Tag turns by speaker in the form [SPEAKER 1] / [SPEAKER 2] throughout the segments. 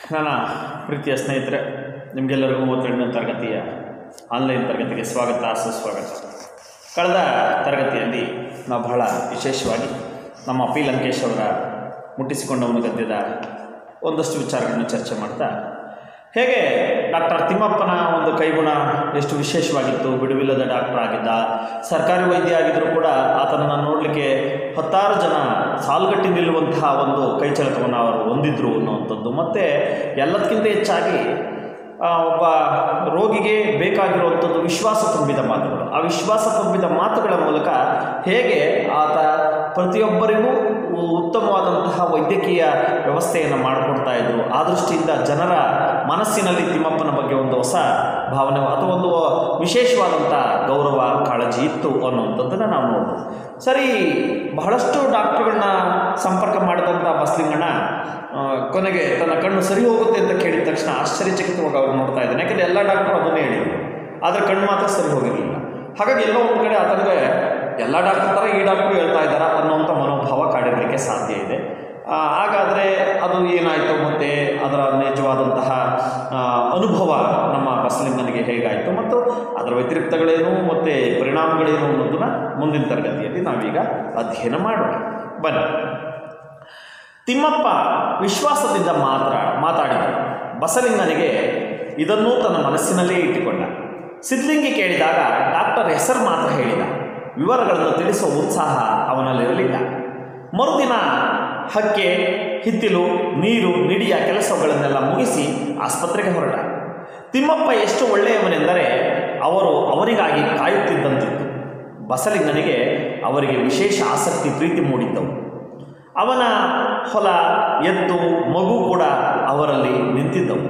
[SPEAKER 1] ನನ್ನ ಪ್ರೀತಿಯ ಸ್ನೇಹಿತರೆ ನಿಮಗೆಲ್ಲರಿಗೂ ಮೂವತ್ತೆರಡನೇ ತರಗತಿಯ ಆನ್ಲೈನ್ ತರಗತಿಗೆ ಸ್ವಾಗತ ಸುಸ್ವಾಗತ ಕಳೆದ ತರಗತಿಯಲ್ಲಿ ನಾವು ಬಹಳ ವಿಶೇಷವಾಗಿ ನಮ್ಮ ಪಿ ಲಂಕೇಶ್ ಅವರ ಮುಟ್ಟಿಸಿಕೊಂಡವನು ಗದ್ಯದ ಒಂದಷ್ಟು ವಿಚಾರಗಳನ್ನು ಚರ್ಚೆ ಮಾಡ್ತಾ ಹೇಗೆ ಡಾಕ್ಟರ್ ತಿಮ್ಮಪ್ಪನ ಒಂದು ಕೈಗುಣ ಎಷ್ಟು ವಿಶೇಷವಾಗಿತ್ತು ಬಿಡುವಿಲ್ಲದ ಡಾಕ್ಟರ್ ಆಗಿದ್ದ ಸರ್ಕಾರಿ ವೈದ್ಯ ಆಗಿದ್ದರೂ ಕೂಡ ಆತನನ್ನು ನೋಡಲಿಕ್ಕೆ ಹತ್ತಾರು ಜನ ಸಾಲುಗಟ್ಟಿ ನಿಲ್ಲುವಂತಹ ಒಂದು ಕೈಚಳಕವನ್ನು ಅವರು ಹೊಂದಿದ್ರು ಅನ್ನುವಂಥದ್ದು ಮತ್ತು ಎಲ್ಲದಕ್ಕಿಂತ ಹೆಚ್ಚಾಗಿ ಆ, ಒಬ್ಬ ರೋಗಿಗೆ ಬೇಕಾಗಿರುವಂಥದ್ದು ವಿಶ್ವಾಸ ತುಂಬಿದ ಮಾತುಗಳು ಆ ವಿಶ್ವಾಸ ತುಂಬಿದ ಮಾತುಗಳ ಮೂಲಕ ಹೇಗೆ ಆತ ಪ್ರತಿಯೊಬ್ಬರಿಗೂ ಉತ್ತಮವಾದಂತಹ ವೈದ್ಯಕೀಯ ವ್ಯವಸ್ಥೆಯನ್ನು ಮಾಡಿಕೊಡ್ತಾ ಇದ್ರು ಆ ದೃಷ್ಟಿಯಿಂದ ಜನರ ಮನಸ್ಸಿನಲ್ಲಿ ತಿಮ್ಮಪ್ಪನ ಬಗ್ಗೆ ಒಂದು ಹೊಸ ಭಾವನೆ ಅಥವಾ ಒಂದು ವಿಶೇಷವಾದಂಥ ಗೌರವ ಕಾಳಜಿ ಇತ್ತು ಅನ್ನುವಂಥದ್ದನ್ನು ನಾವು ನೋಡ್ಬೋದು ಸರಿ ಬಹಳಷ್ಟು ಡಾಕ್ಟ್ರುಗಳನ್ನ ಸಂಪರ್ಕ ಮಾಡಿದಂಥ ಬಸ್ಲಿಂಗಣ್ಣ ಆ, ಕೊನೆಗೆ ತನ್ನ ಕಣ್ಣು ಸರಿ ಹೋಗುತ್ತೆ ಅಂತ ಕೇಳಿದ ತಕ್ಷಣ ಆಶ್ಚರ್ಯಚಕಿತವಾಗಿ ಅವ್ರು ನೋಡ್ತಾ ಇದ್ದಾನೆ ಯಾಕಂದರೆ ಎಲ್ಲ ಡಾಕ್ಟ್ರು ಅದನ್ನೇ ಹೇಳಿದ್ರು ಆದರೆ ಕಣ್ಣು ಮಾತ್ರ ಸರಿ ಹೋಗಿರಲಿಲ್ಲ ಹಾಗಾಗಿ ಎಲ್ಲೋ ಒಂದು ಕಡೆ ಆತನಿಗೆ ಎಲ್ಲ ಡಾಕ್ಟರ್ ಥರ ಈ ಡಾಕ್ಟ್ರು ಹೇಳ್ತಾ ಇದ್ದಾರಾ ಅನ್ನೋಂಥ ಮನೋಭಾವ ಕಾಡಿರಲಿಕ್ಕೆ ಸಾಧ್ಯ ಇದೆ ಆ, ಹಾಗಾದರೆ ಅದು ಏನಾಯಿತು ಮತ್ತು ಅದರ ನಿಜವಾದಂತಹ ಆ, ಅನುಭವ ನಮ್ಮ ಬಸಲಿಂಗನಿಗೆ ಹೇಗಾಯಿತು ಮತ್ತು ಅದರ ವ್ಯತಿರಿಕ್ತಗಳೇನು ಮತ್ತು ಪರಿಣಾಮಗಳೇನು ಅನ್ನೋದನ್ನ ಮುಂದಿನ ತರಗತಿಯಲ್ಲಿ ನಾವೀಗ ಅಧ್ಯಯನ ಮಾಡೋಣ ಬನ್ನಿ ತಿಮ್ಮಪ್ಪ ವಿಶ್ವಾಸದಿಂದ ಮಾತ್ರ ಮಾತಾಡಿದ ಬಸಲಿಂಗನಿಗೆ ಇದನ್ನೂ ತನ್ನ ಮನಸ್ಸಿನಲ್ಲೇ ಇಟ್ಟುಕೊಂಡ ಸಿದ್ಲಿಂಗಿ ಕೇಳಿದಾಗ ಡಾಕ್ಟರ್ ಹೆಸರು ಮಾತ್ರ ಹೇಳಿದ ವಿವರಗಳನ್ನು ತಿಳಿಸುವ ಉತ್ಸಾಹ ಅವನಲ್ಲಿರಲಿಲ್ಲ ಮರುದಿನ ಹಕ್ಕೆ ಹಿತ್ತಿಲು ನೀರು ನಿಡಿಯ ಕೆಲಸಗಳನ್ನೆಲ್ಲ ಮುಗಿಸಿ ಆಸ್ಪತ್ರೆಗೆ ಹೊರಟ ತಿಮ್ಮಪ್ಪ ಎಷ್ಟು ಒಳ್ಳೆಯವನೆಂದರೆ ಅವರು ಅವರಿಗಾಗಿ ಕಾಯುತ್ತಿದ್ದಂತಿತ್ತು ಬಸಲಿಂಗನಿಗೆ ಅವರಿಗೆ ವಿಶೇಷ ಆಸಕ್ತಿ ಪ್ರೀತಿ ಮೂಡಿದ್ದವು ಅವನ ಹೊಲ ಎತ್ತು ಮಗು ಕೂಡ ಅವರಲ್ಲಿ ನಿಂತಿದ್ದವು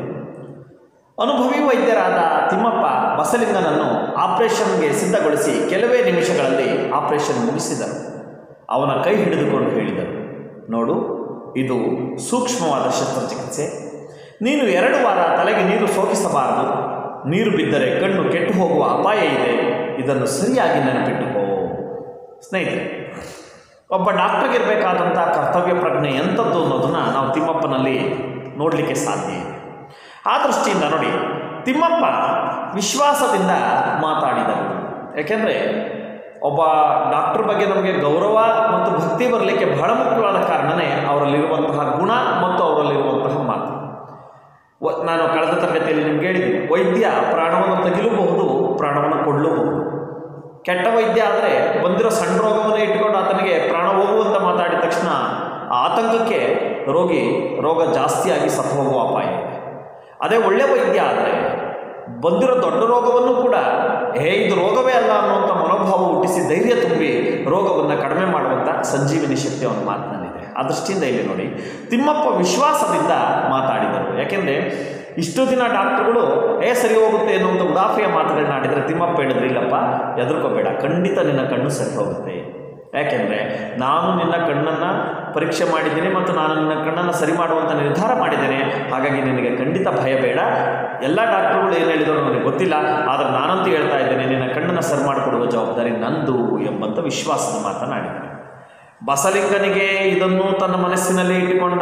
[SPEAKER 1] ಅನುಭವಿ ವೈದ್ಯರಾದ ತಿಮ್ಮಪ್ಪ ಬಸಲಿಂಗನನ್ನು ಆಪರೇಷನ್ಗೆ ಸಿದ್ಧಗೊಳಿಸಿ ಕೆಲವೇ ನಿಮಿಷಗಳಲ್ಲಿ ಆಪರೇಷನ್ ಮುಗಿಸಿದರು ಅವನ ಕೈ ಹಿಡಿದುಕೊಂಡು ಹೇಳಿದರು ನೋಡು ಇದು ಸೂಕ್ಷ್ಮವಾದ ಶಸ್ತ್ರಚಿಕಿತ್ಸೆ ನೀನು ಎರಡು ವಾರ ತಲೆಗೆ ನೀರು ಸೋಕಿಸಬಾರದು ನೀರು ಬಿದ್ದರೆ ಕಣ್ಣು ಕೆಟ್ಟು ಹೋಗುವ ಅಪಾಯ ಇದೆ ಇದನ್ನು ಸರಿಯಾಗಿ ನೆನಪಿಟ್ಟುಕೋ ಸ್ನೇಹಿತರೆ ಒಬ್ಬ ಡಾಕ್ಟರ್ಗೆ ಇರಬೇಕಾದಂಥ ಕರ್ತವ್ಯ ಪ್ರಜ್ಞೆ ಎಂಥದ್ದು ಅನ್ನೋದನ್ನು ನಾವು ತಿಮ್ಮಪ್ಪನಲ್ಲಿ ನೋಡಲಿಕ್ಕೆ ಸಾಧ್ಯ ಇದೆ ಆ ದೃಷ್ಟಿಯಿಂದ ನೋಡಿ ತಿಮ್ಮಪ್ಪ ವಿಶ್ವಾಸದಿಂದ ಮಾತಾಡಿದರು ಯಾಕೆಂದರೆ ಒಬ್ಬ ಡಾಕ್ಟರ್ ಬಗ್ಗೆ ನಮಗೆ ಗೌರವ ಮತ್ತು ಭಕ್ತಿ ಬರಲಿಕ್ಕೆ ಬಹಳ ಮುಖ್ಯವಾದ ಕಾರಣವೇ ಅವರಲ್ಲಿರುವಂತಹ ಗುಣ ಮತ್ತು ಅವರಲ್ಲಿರುವಂತಹ ಮಾತು ವ- ನಾನು ಕಳೆದ ತರಗತಿಯಲ್ಲಿ ನಿಮ್ಗೆ ಹೇಳಿದ್ದೀನಿ ವೈದ್ಯ ಪ್ರಾಣವನ್ನು ತೆಗಿಲೂಬಹುದು ಪ್ರಾಣವನ್ನು ಕೊಡಲೂಬಹುದು ಕೆಟ್ಟ ವೈದ್ಯ ಆದರೆ ಬಂದಿರೋ ಸಣ್ಣ ರೋಗವನ್ನೇ ಇಟ್ಕೊಂಡು ಆತನಿಗೆ ಪ್ರಾಣ ಹೋಗುವಂತ ಮಾತಾಡಿದ ತಕ್ಷಣ ಆ ಆತಂಕಕ್ಕೆ ರೋಗಿ ರೋಗ ಜಾಸ್ತಿಯಾಗಿ ಸತ್ತು ಹೋಗುವ ಅಪಾಯ ಇದೆ ಅದೇ ಒಳ್ಳೆ ವೈದ್ಯ ಆದರೆ ಬಂದಿರೋ ದೊಡ್ಡ ರೋಗವನ್ನು ಕೂಡ ಹೇ ಇದು ರೋಗವೇ ಅಲ್ಲ ಅನ್ನುವಂಥ ಮನೋಭಾವ ಹುಟ್ಟಿಸಿ ಧೈರ್ಯ ತುಂಬಿ ರೋಗವನ್ನು ಕಡಿಮೆ ಮಾಡುವಂಥ ಸಂಜೀವಿನಿ ಶಕ್ತಿ ಅವನ ಮಾತಿನಲ್ಲಿದೆ ಆ ದೃಷ್ಟಿಯಿಂದ ಇಲ್ಲಿ ನೋಡಿ ತಿಮ್ಮಪ್ಪ ವಿಶ್ವಾಸದಿಂದ ಮಾತಾಡಿದರು ಯಾಕೆಂದರೆ ಇಷ್ಟು ದಿನ ಡಾಕ್ಟ್ರುಗಳು ಏ ಸರಿ ಹೋಗುತ್ತೆ ಅನ್ನುವಂಥ ಉದಾಫಿಯ ಮಾತುಗಳನ್ನ ಆಡಿದರೆ ತಿಮ್ಮಪ್ಪ ಹೇಳಿದ್ರು ಇಲ್ಲಪ್ಪ ಹೆದರ್ಕೋಬೇಡ ಖಂಡಿತ ನಿನ್ನ ಕಣ್ಣು ಸರಿ ಹೋಗುತ್ತೆ ಯಾಕೆಂದರೆ ನಾನು ನಿನ್ನ ಕಣ್ಣನ್ನು ಪರೀಕ್ಷೆ ಮಾಡಿದ್ದೀನಿ ಮತ್ತು ನಾನು ನಿನ್ನ ಕಣ್ಣನ್ನು ಸರಿ ಮಾಡುವಂಥ ನಿರ್ಧಾರ ಮಾಡಿದ್ದೇನೆ ಹಾಗಾಗಿ ನಿನಗೆ ಖಂಡಿತ ಭಯ ಬೇಡ ಎಲ್ಲ ಡಾಕ್ಟ್ರುಗಳು ಏನು ಹೇಳಿದ್ರು ನನಗೆ ಗೊತ್ತಿಲ್ಲ ಆದರೆ ನಾನಂತೂ ಹೇಳ್ತಾ ಇದ್ದೇನೆ ನಿನ್ನ ಕಣ್ಣನ್ನು ಸರಿ ಮಾಡಿಕೊಡುವ ಜವಾಬ್ದಾರಿ ನಂದು ಎಂಬಂಥ ವಿಶ್ವಾಸದ ಮಾತನಾಡಿದ್ದಾನೆ ಬಸಲಿಂಗನಿಗೆ ಇದನ್ನು ತನ್ನ ಮನಸ್ಸಿನಲ್ಲಿ ಇಟ್ಟುಕೊಂಡ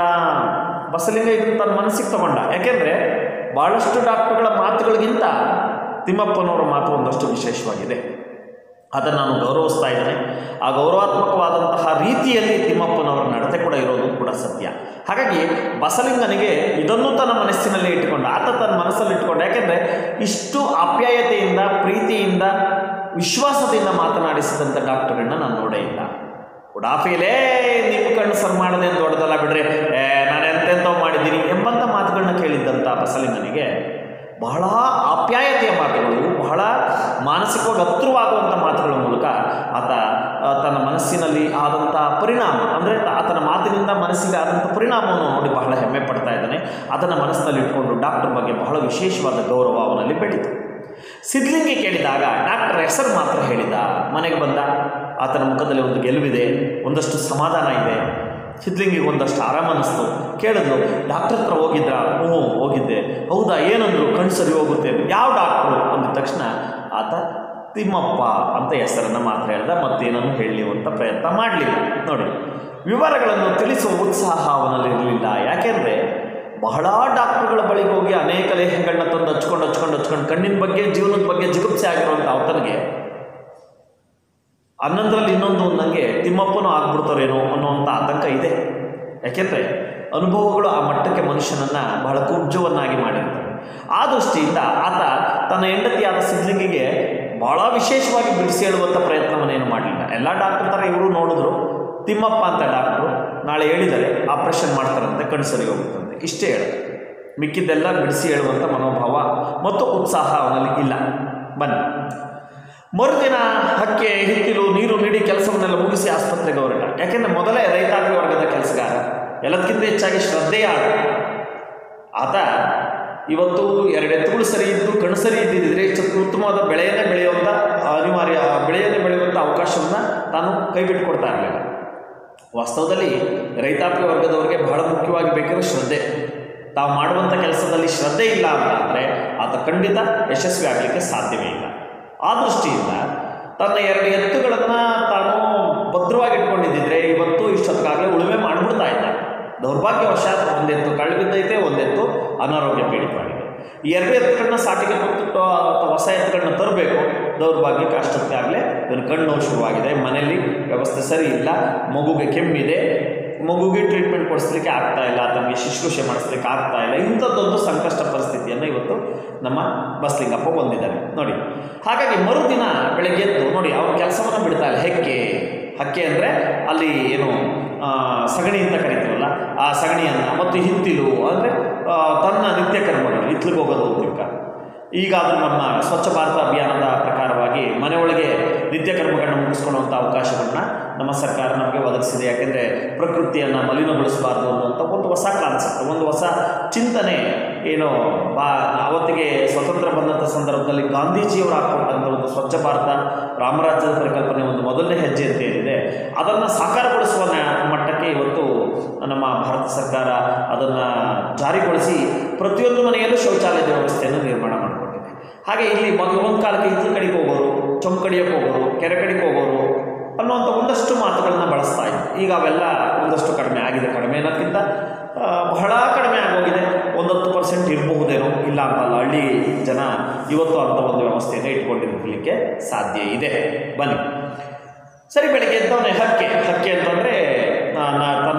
[SPEAKER 1] ಬಸಲಿಂಗ ಇದನ್ನು ತನ್ನ ಮನಸ್ಸಿಗೆ ತಗೊಂಡ ಯಾಕೆಂದರೆ ಭಾಳಷ್ಟು ಡಾಕ್ಟರ್ಗಳ ಮಾತುಗಳಿಗಿಂತ ತಿಮ್ಮಪ್ಪನವರ ಮಾತು ಒಂದಷ್ಟು ವಿಶೇಷವಾಗಿದೆ ಅದನ್ನು ನಾನು ಗೌರವಿಸ್ತಾ ಇದ್ದೇನೆ ಆ ಗೌರವಾತ್ಮಕವಾದಂತಹ ರೀತಿಯಲ್ಲಿ ತಿಮ್ಮಪ್ಪನವರ ನಡತೆ ಕೂಡ ಇರೋದು ಕೂಡ ಸತ್ಯ ಹಾಗಾಗಿ ಬಸಲಿಂಗನಿಗೆ ಇದನ್ನು ತನ್ನ ಮನಸ್ಸಿನಲ್ಲಿ ಇಟ್ಟುಕೊಂಡ ಆತ ತನ್ನ ಮನಸ್ಸಲ್ಲಿ ಇಟ್ಟುಕೊಂಡ ಯಾಕೆಂದರೆ ಇಷ್ಟು ಆಪ್ಯಾಯತೆಯಿಂದ ಪ್ರೀತಿಯಿಂದ ವಿಶ್ವಾಸದಿಂದ ಮಾತನಾಡಿಸಿದಂಥ ಡಾಕ್ಟರ್ಗಳನ್ನ ನಾನು ನೋಡೇ ಇಲ್ಲ ಉಡಾಫಿಲೇ ನಿಮ್ಮ ಕಣ್ಣು ಸರ್ ಮಾಡದೆ ದೊಡ್ಡದಲ್ಲ ಬಿಡ್ರಿ ಏ ನಾನು ಎಂತೆಂಥವು ಮಾಡಿದ್ದೀನಿ ಎಂಬಂಥ ಮಾತುಗಳನ್ನ ಕೇಳಿದ್ದಂಥ ಬಸಲಿಂಗನಿಗೆ ಬಹಳ ಆಪ್ಯಾಯತೆಯ ಮಾತುಗಳು ಬಹಳ ಮಾನಸಿಕವಾಗಿ ಹತ್ತಿರವಾಗುವಂಥ ಮಾತುಗಳ ಮೂಲಕ ಆತ ಆ, ತನ್ನ ಮನಸ್ಸಿನಲ್ಲಿ ಆದಂಥ ಪರಿಣಾಮ ಅಂದರೆ ಆತನ ಮಾತಿನಿಂದ ಮನಸ್ಸಿಗೆ ಆದಂಥ ಪರಿಣಾಮವನ್ನು ನೋಡಿ ಬಹಳ ಹೆಮ್ಮೆ ಪಡ್ತಾ ಇದ್ದಾನೆ ಅದನ್ನು ಮನಸ್ಸಿನಲ್ಲಿ ಇಟ್ಕೊಂಡು ಡಾಕ್ಟರ್ ಬಗ್ಗೆ ಬಹಳ ವಿಶೇಷವಾದ ಗೌರವ ಅವನಲ್ಲಿ ಬೆಳೀತು ಸಿದ್ಲಿಂಗಿ ಕೇಳಿದಾಗ ಡಾಕ್ಟರ್ ಹೆಸರು ಮಾತ್ರ ಹೇಳಿದ ಮನೆಗೆ ಬಂದ ಆತನ ಮುಖದಲ್ಲಿ ಒಂದು ಗೆಲುವಿದೆ ಒಂದಷ್ಟು ಸಮಾಧಾನ ಇದೆ ಸಿದ್ಲಿಂಗಿಗೆ ಒಂದಷ್ಟು ಆರಾಮ ಅನ್ನಿಸ್ತು ಕೇಳಿದ್ಲು ಡಾಕ್ಟರ್ ಹತ್ರ ಹೋಗಿದ್ರಾ ಹ್ಞೂ ಹೋಗಿದ್ದೆ ಹೌದಾ ಏನಂದ್ರು ಕಣ್ಣು ಸರಿ ಹೋಗುತ್ತೆ ಯಾವ ಡಾಕ್ಟ್ರು ಅಂದ ತಕ್ಷಣ ಆತ ತಿಮ್ಮಪ್ಪ ಅಂತ ಹೆಸರನ್ನು ಮಾತ್ರ ಹೇಳ್ದ ಮತ್ತೇನನ್ನು ಹೇಳಲಿ ಅಂತ ಪ್ರಯತ್ನ ಮಾಡಲಿಲ್ಲ ನೋಡಿ ವಿವರಗಳನ್ನು ತಿಳಿಸುವ ಉತ್ಸಾಹ ಅವನಲ್ಲಿ ಇರಲಿಲ್ಲ ಯಾಕೆಂದರೆ ಬಹಳ ಡಾಕ್ಟರ್ಗಳ ಬಳಿಗೆ ಹೋಗಿ ಅನೇಕ ಲೇಖಗಳನ್ನ ತಂದು ಹಚ್ಕೊಂಡು ಹಚ್ಕೊಂಡು ಹಚ್ಕೊಂಡು ಕಣ್ಣಿನ ಬಗ್ಗೆ ಜೀವನದ ಬಗ್ಗೆ ಜಿಗುಪ್ಸೆ ಆಗಿರುವಂಥ ಅವತನಿಗೆ ಹನ್ನೊಂದರಲ್ಲಿ ಇನ್ನೊಂದು ನನಗೆ ತಿಮ್ಮಪ್ಪನೂ ಆಗ್ಬಿಡ್ತಾರೇನೋ ಅನ್ನುವಂಥ ಆತಂಕ ಇದೆ ಯಾಕೆಂದರೆ ಅನುಭವಗಳು ಆ ಮಟ್ಟಕ್ಕೆ ಮನುಷ್ಯನನ್ನು ಬಹಳ ಕುಬ್ಜವನ್ನಾಗಿ ಮಾಡಿರ್ತವೆ ಆ ದೃಷ್ಟಿಯಿಂದ ಆತ ತನ್ನ ಹೆಂಡತಿಯಾದ ಸಿದ್ಲಿಂಗಿಗೆ ಭಾಳ ವಿಶೇಷವಾಗಿ ಬಿಡಿಸಿ ಹೇಳುವಂಥ ಪ್ರಯತ್ನವನ್ನೇನು ಮಾಡಲಿಲ್ಲ ಎಲ್ಲ ಡಾಕ್ಟರ್ ಥರ ಇವರು ನೋಡಿದ್ರು ತಿಮ್ಮಪ್ಪ ಅಂತ ಡಾಕ್ಟ್ರು ನಾಳೆ ಹೇಳಿದರೆ ಆಪ್ರೇಷನ್ ಮಾಡ್ತಾರಂತೆ ಕಣ್ಣು ಸರಿ ಹೋಗುತ್ತಂತೆ ಇಷ್ಟೇ ಹೇಳಿದೆ ಮಿಕ್ಕಿದ್ದೆಲ್ಲ ಬಿಡಿಸಿ ಹೇಳುವಂಥ ಮನೋಭಾವ ಮತ್ತು ಉತ್ಸಾಹ ಅವನಲ್ಲಿ ಇಲ್ಲ ಬನ್ನಿ ಮರುದಿನ ಹಕ್ಕೆ ಹಿತ್ತಿಲು ನೀರು ನೀಡಿ ಕೆಲಸವನ್ನೆಲ್ಲ ಮುಗಿಸಿ ಆಸ್ಪತ್ರೆಗೆ ಹೊರಟ ಯಾಕೆಂದರೆ ಮೊದಲೇ ರೈತಾಪಿ ವರ್ಗದ ಕೆಲಸಗಾರ ಎಲ್ಲದಕ್ಕಿಂತ ಹೆಚ್ಚಾಗಿ ಶ್ರದ್ಧೆಯ ಆತ ಆತ ಇವತ್ತು ಎರಡು ಎತ್ತುಗಳು ಸರಿ ಇದ್ದು ಕಣ್ಣು ಸರಿ ಇದ್ದಿದ್ದರೆ ಇಷ್ಟು ಉತ್ತಮವಾದ ಬೆಳೆಯನ್ನೇ ಬೆಳೆಯುವಂಥ ಅನಿವಾರ್ಯ ಬೆಳೆಯನ್ನೇ ಬೆಳೆಯುವಂಥ ಅವಕಾಶವನ್ನು ತಾನು ಕೈಬಿಟ್ಟುಕೊಡ್ತಾ ಇರಲಿಲ್ಲ ವಾಸ್ತವದಲ್ಲಿ ರೈತಾಪಿ ವರ್ಗದವರಿಗೆ ಬಹಳ ಮುಖ್ಯವಾಗಿ ಬೇಕಿರೋ ಶ್ರದ್ಧೆ ತಾವು ಮಾಡುವಂಥ ಕೆಲಸದಲ್ಲಿ ಶ್ರದ್ಧೆ ಇಲ್ಲ ಅಂತ ಅಂದರೆ ಆತ ಖಂಡಿತ ಯಶಸ್ವಿ ಆಗಲಿಕ್ಕೆ ಸಾಧ್ಯವೇ ಇಲ್ಲ ಆ ದೃಷ್ಟಿಯಿಂದ ತನ್ನ ಎರಡು ಎತ್ತುಗಳನ್ನು ತಾನು ಭದ್ರವಾಗಿ ಇಟ್ಕೊಂಡಿದ್ದಿದ್ರೆ ಇವತ್ತು ಇಷ್ಟೊತ್ತಿಗಾಗಲೇ ಉಳುಮೆ ಮಾಡಿಬಿಡ್ತಾ ಇದ್ದ ದೌರ್ಭಾಗ್ಯವಶಾತ್ ಒಂದೆತ್ತು ಕಳ್ಳು ಬಿದ್ದೈತೆ ಒಂದೆತ್ತು ಅನಾರೋಗ್ಯ ಪೀಡಿತವಾಗಿದೆ ಈ ಎರಡು ಎತ್ತುಗಳನ್ನ ಸಾಟಿಗೆ ಕೊಟ್ಟು ಅಥವಾ ಹೊಸ ಎತ್ತುಗಳನ್ನ ತರಬೇಕು ದೌರ್ಭಾಗ್ಯಕ್ಕೆ ಅಷ್ಟೊತ್ತಾಗಲೇ ಇವನು ಕಣ್ಣು ನೋವು ಶುರುವಾಗಿದೆ ಮನೆಯಲ್ಲಿ ವ್ಯವಸ್ಥೆ ಸರಿ ಇಲ್ಲ ಮಗುಗೆ ಕೆಮ್ಮಿದೆ ಮಗುಗೆ ಟ್ರೀಟ್ಮೆಂಟ್ ಕೊಡಿಸ್ಲಿಕ್ಕೆ ಆಗ್ತಾ ಇಲ್ಲ ತಮಗೆ ಶುಶ್ರೂಷೆ ಮಾಡಿಸ್ಲಿಕ್ಕೆ ಆಗ್ತಾ ಇಲ್ಲ ಇಂಥದ್ದೊಂದು ಸಂಕಷ್ಟ ಪರಿಸ್ಥಿತಿಯನ್ನು ಇವತ್ತು ನಮ್ಮ ಬಸ್ಲಿಂಗಪ್ಪ ಹೊಂದಿದ್ದಾರೆ ನೋಡಿ ಹಾಗಾಗಿ ಮರುದಿನ ಬೆಳಗ್ಗೆ ಎದ್ದು ನೋಡಿ ಅವ್ರ ಕೆಲಸವನ್ನು ಬಿಡ್ತಾ ಇಲ್ಲ ಹೆಕ್ಕೆ ಹಕ್ಕೆ ಅಂದರೆ ಅಲ್ಲಿ ಏನು ಆ, ಸಗಣಿ ಅಂತ ಕರಿತೀವಲ್ಲ ಆ ಸಗಣಿಯನ್ನು ಮತ್ತು ಹಿತ್ತಿಲು ಅಂದರೆ ತನ್ನ ನಿತ್ಯ ಕರ್ಮಗಳು ಹಿತ್ಲಿಗೆ ಹೋಗೋದು ತಿರ್ಕ ಈಗ ಅದು ನಮ್ಮ ಸ್ವಚ್ಛ ಭಾರತ ಅಭಿಯಾನದ ಪ್ರಕಾರವಾಗಿ ಮನೆಯೊಳಗೆ ನಿತ್ಯ ಕರ್ಮಗಳನ್ನ ಮುಗಿಸ್ಕೊಳ್ಳುವಂಥ ಅವಕಾಶಗಳನ್ನ ನಮ್ಮ ಸರ್ಕಾರ ನಮಗೆ ಒದಗಿಸಿದೆ ಯಾಕೆಂದರೆ ಪ್ರಕೃತಿಯನ್ನು ಮಲಿನಗೊಳಿಸಬಾರ್ದು ಅನ್ನುವಂಥ ಒಂದು ಹೊಸ ಕಾನ್ಸೆಪ್ಟ್ ಒಂದು ಹೊಸ ಚಿಂತನೆ ಏನು ಬಾ ಅವತ್ತಿಗೆ ಸ್ವತಂತ್ರ ಬಂದಂಥ ಸಂದರ್ಭದಲ್ಲಿ ಗಾಂಧೀಜಿಯವರು ಹಾಕ್ಕೊಟ್ಟಂಥ ಒಂದು ಸ್ವಚ್ಛ ಭಾರತ ರಾಮರಾಜ್ಯದ ಪರಿಕಲ್ಪನೆ ಒಂದು ಮೊದಲನೇ ಹೆಜ್ಜೆ ಅಂತ ಏನಿದೆ ಅದನ್ನು ಸಾಕಾರಗೊಳಿಸುವ ನ- ಮಟ್ಟಕ್ಕೆ ಇವತ್ತು ನಮ್ಮ ಭಾರತ ಸರ್ಕಾರ ಅದನ್ನು ಜಾರಿಗೊಳಿಸಿ ಪ್ರತಿಯೊಂದು ಮನೆಯಲ್ಲೂ ಶೌಚಾಲಯದ ವ್ಯವಸ್ಥೆಯನ್ನು ನಿರ್ಮಾಣ ಮಾಡಿಕೊಟ್ಟಿದೆ ಹಾಗೆ ಇಲ್ಲಿ ಮೊದಲು ಒಂದು ಕಾಲಕ್ಕೆ ಹಿತ್ತಲ ಕಡೆಗೆ ಹೋಗೋರು ಚೊಂಬು ಕಡಿಯೋಕ್ಕೆ ಹೋಗೋರು ಕೆರೆ ಕಡೆಗೆ ಹೋಗೋರು ಅನ್ನುವಂಥ ಒಂದಷ್ಟು ಮಾತುಗಳನ್ನ ಬಳಸ್ತಾ ಇದ್ದೆ ಈಗ ಅವೆಲ್ಲ ಒಂದಷ್ಟು ಕಡಿಮೆ ಆಗಿದೆ ಕಡಿಮೆ ಅನ್ನೋದಕ್ಕಿಂತ ಆ, ಬಹಳ ಕಡಿಮೆ ಆಗೋಗಿದೆ ಒಂದು ಹತ್ತು ಪರ್ಸೆಂಟ್ ಇರಬಹುದೇನೋ ಇಲ್ಲ ಅಂತಲ್ಲ ಹಳ್ಳಿ ಜನ ಇವತ್ತು ಅಂಥ ಒಂದು ವ್ಯವಸ್ಥೆಯನ್ನು ಇಟ್ಕೊಂಡಿರಲಿಕ್ಕೆ ಸಾಧ್ಯ ಇದೆ ಬನ್ನಿ ಸರಿ ಬೆಳಗ್ಗೆ ಎದ್ದವನೇ ಹಕ್ಕೆ ಹಕ್ಕೆ ಅಂತಂದರೆ ತನ್ನ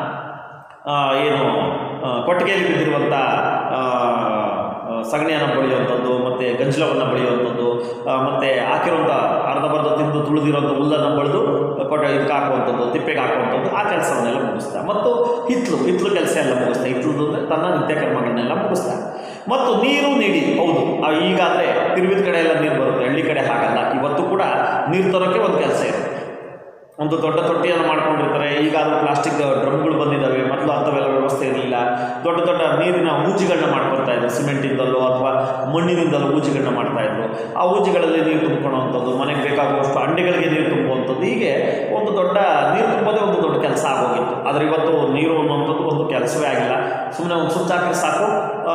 [SPEAKER 1] ಆ, ಏನು ಆ, ಕೊಟ್ಟಿಗೆಯಲ್ಲಿ ಬಿದ್ದಿರುವಂಥ ಆ, ಆ, ಸಗಣಿಯನ್ನು ಬಳಿಯುವಂಥದ್ದು ಮತ್ತು ಗಂಜಲವನ್ನು ಬಳಿಯುವಂಥದ್ದು ಮತ್ತು ಹಾಕಿರುವಂಥ ಅರ್ಧ ಬರ್ಧ ತಿಂದು ತುಳಿದಿರುವಂಥ ಹುಲ್ಲನ್ನು ಬಳಿದು ಕೊಟ್ಟ ಇದಕ್ಕೆ ಹಾಕುವಂಥದ್ದು ತಿಪ್ಪೆಗೆ ಹಾಕುವಂಥದ್ದು ಆ ಕೆಲಸವನ್ನೆಲ್ಲ ಮುಗಿಸ್ತಾ ಮತ್ತು ಹಿತ್ಲು ಹಿತ್ಲು ಕೆಲಸ ಎಲ್ಲ ಮುಗಿಸ್ತಾ ಹಿತ್ಲು ಅಂದರೆ ತನ್ನ ನಿತ್ಯ ಕರ್ಮಗಳನ್ನೆಲ್ಲ ಮುಗಿಸ್ತಾ ಮತ್ತು ನೀರು ನೀಡಿ ಹೌದು ಆ, ಈಗಾದರೆ ತಿರುವಿದ ಕಡೆ ಎಲ್ಲ ನೀರು ಬರುತ್ತೆ ಹಳ್ಳಿ ಕಡೆ ಹಾಗಲ್ಲ ಇವತ್ತು ಕೂಡ ನೀರು ತರೋಕ್ಕೆ ಒಂದು ಕೆಲಸ ಇರುತ್ತೆ ಒಂದು ದೊಡ್ಡ ತೊಟ್ಟಿಯನ್ನು ಮಾಡ್ಕೊಂಡಿರ್ತಾರೆ ಈಗ ಅದು ಪ್ಲಾಸ್ಟಿಕ್ ಡ್ರಮ್ಗಳು ಬಂದಿದ್ದಾವೆ ಮೊದಲು ಅಂಥವೆಲ್ಲ ವ್ಯವಸ್ಥೆ ಇರಲಿಲ್ಲ ದೊಡ್ಡ ದೊಡ್ಡ ನೀರಿನ ಊಜಿಗಳನ್ನ ಮಾಡ್ಕೊಳ್ತಾ ಇದ್ರು ಸಿಮೆಂಟಿಂದಲೋ ಅಥವಾ ಮಣ್ಣಿನಿಂದಲೋ ಊಜಿಗಳನ್ನ ಮಾಡ್ತಾ ಇದ್ರು ಆ ಊಜಿಗಳಲ್ಲಿ ನೀರು ತುಂಬ್ಕೊಳ್ಳೋವಂಥದ್ದು ಮನೆಗೆ ಬೇಕಾಗುವಷ್ಟು ಅಂಡೆಗಳಿಗೆ ನೀರು ತುಂಬುವಂಥದ್ದು ಹೀಗೆ ಒಂದು ದೊಡ್ಡ ನೀರು ತುಂಬೋದೇ ಒಂದು ದೊಡ್ಡ ಕೆಲಸ ಆಗೋಗಿತ್ತು ಆದರೆ ಇವತ್ತು ನೀರು ಅನ್ನುವಂಥದ್ದು ಒಂದು ಕೆಲಸವೇ ಆಗಿಲ್ಲ ಸುಮ್ಮನೆ ಒಂದು ಸ್ವಿಚ್ ಹಾಕಿದ್ರೆ ಸಾಕು ಆ,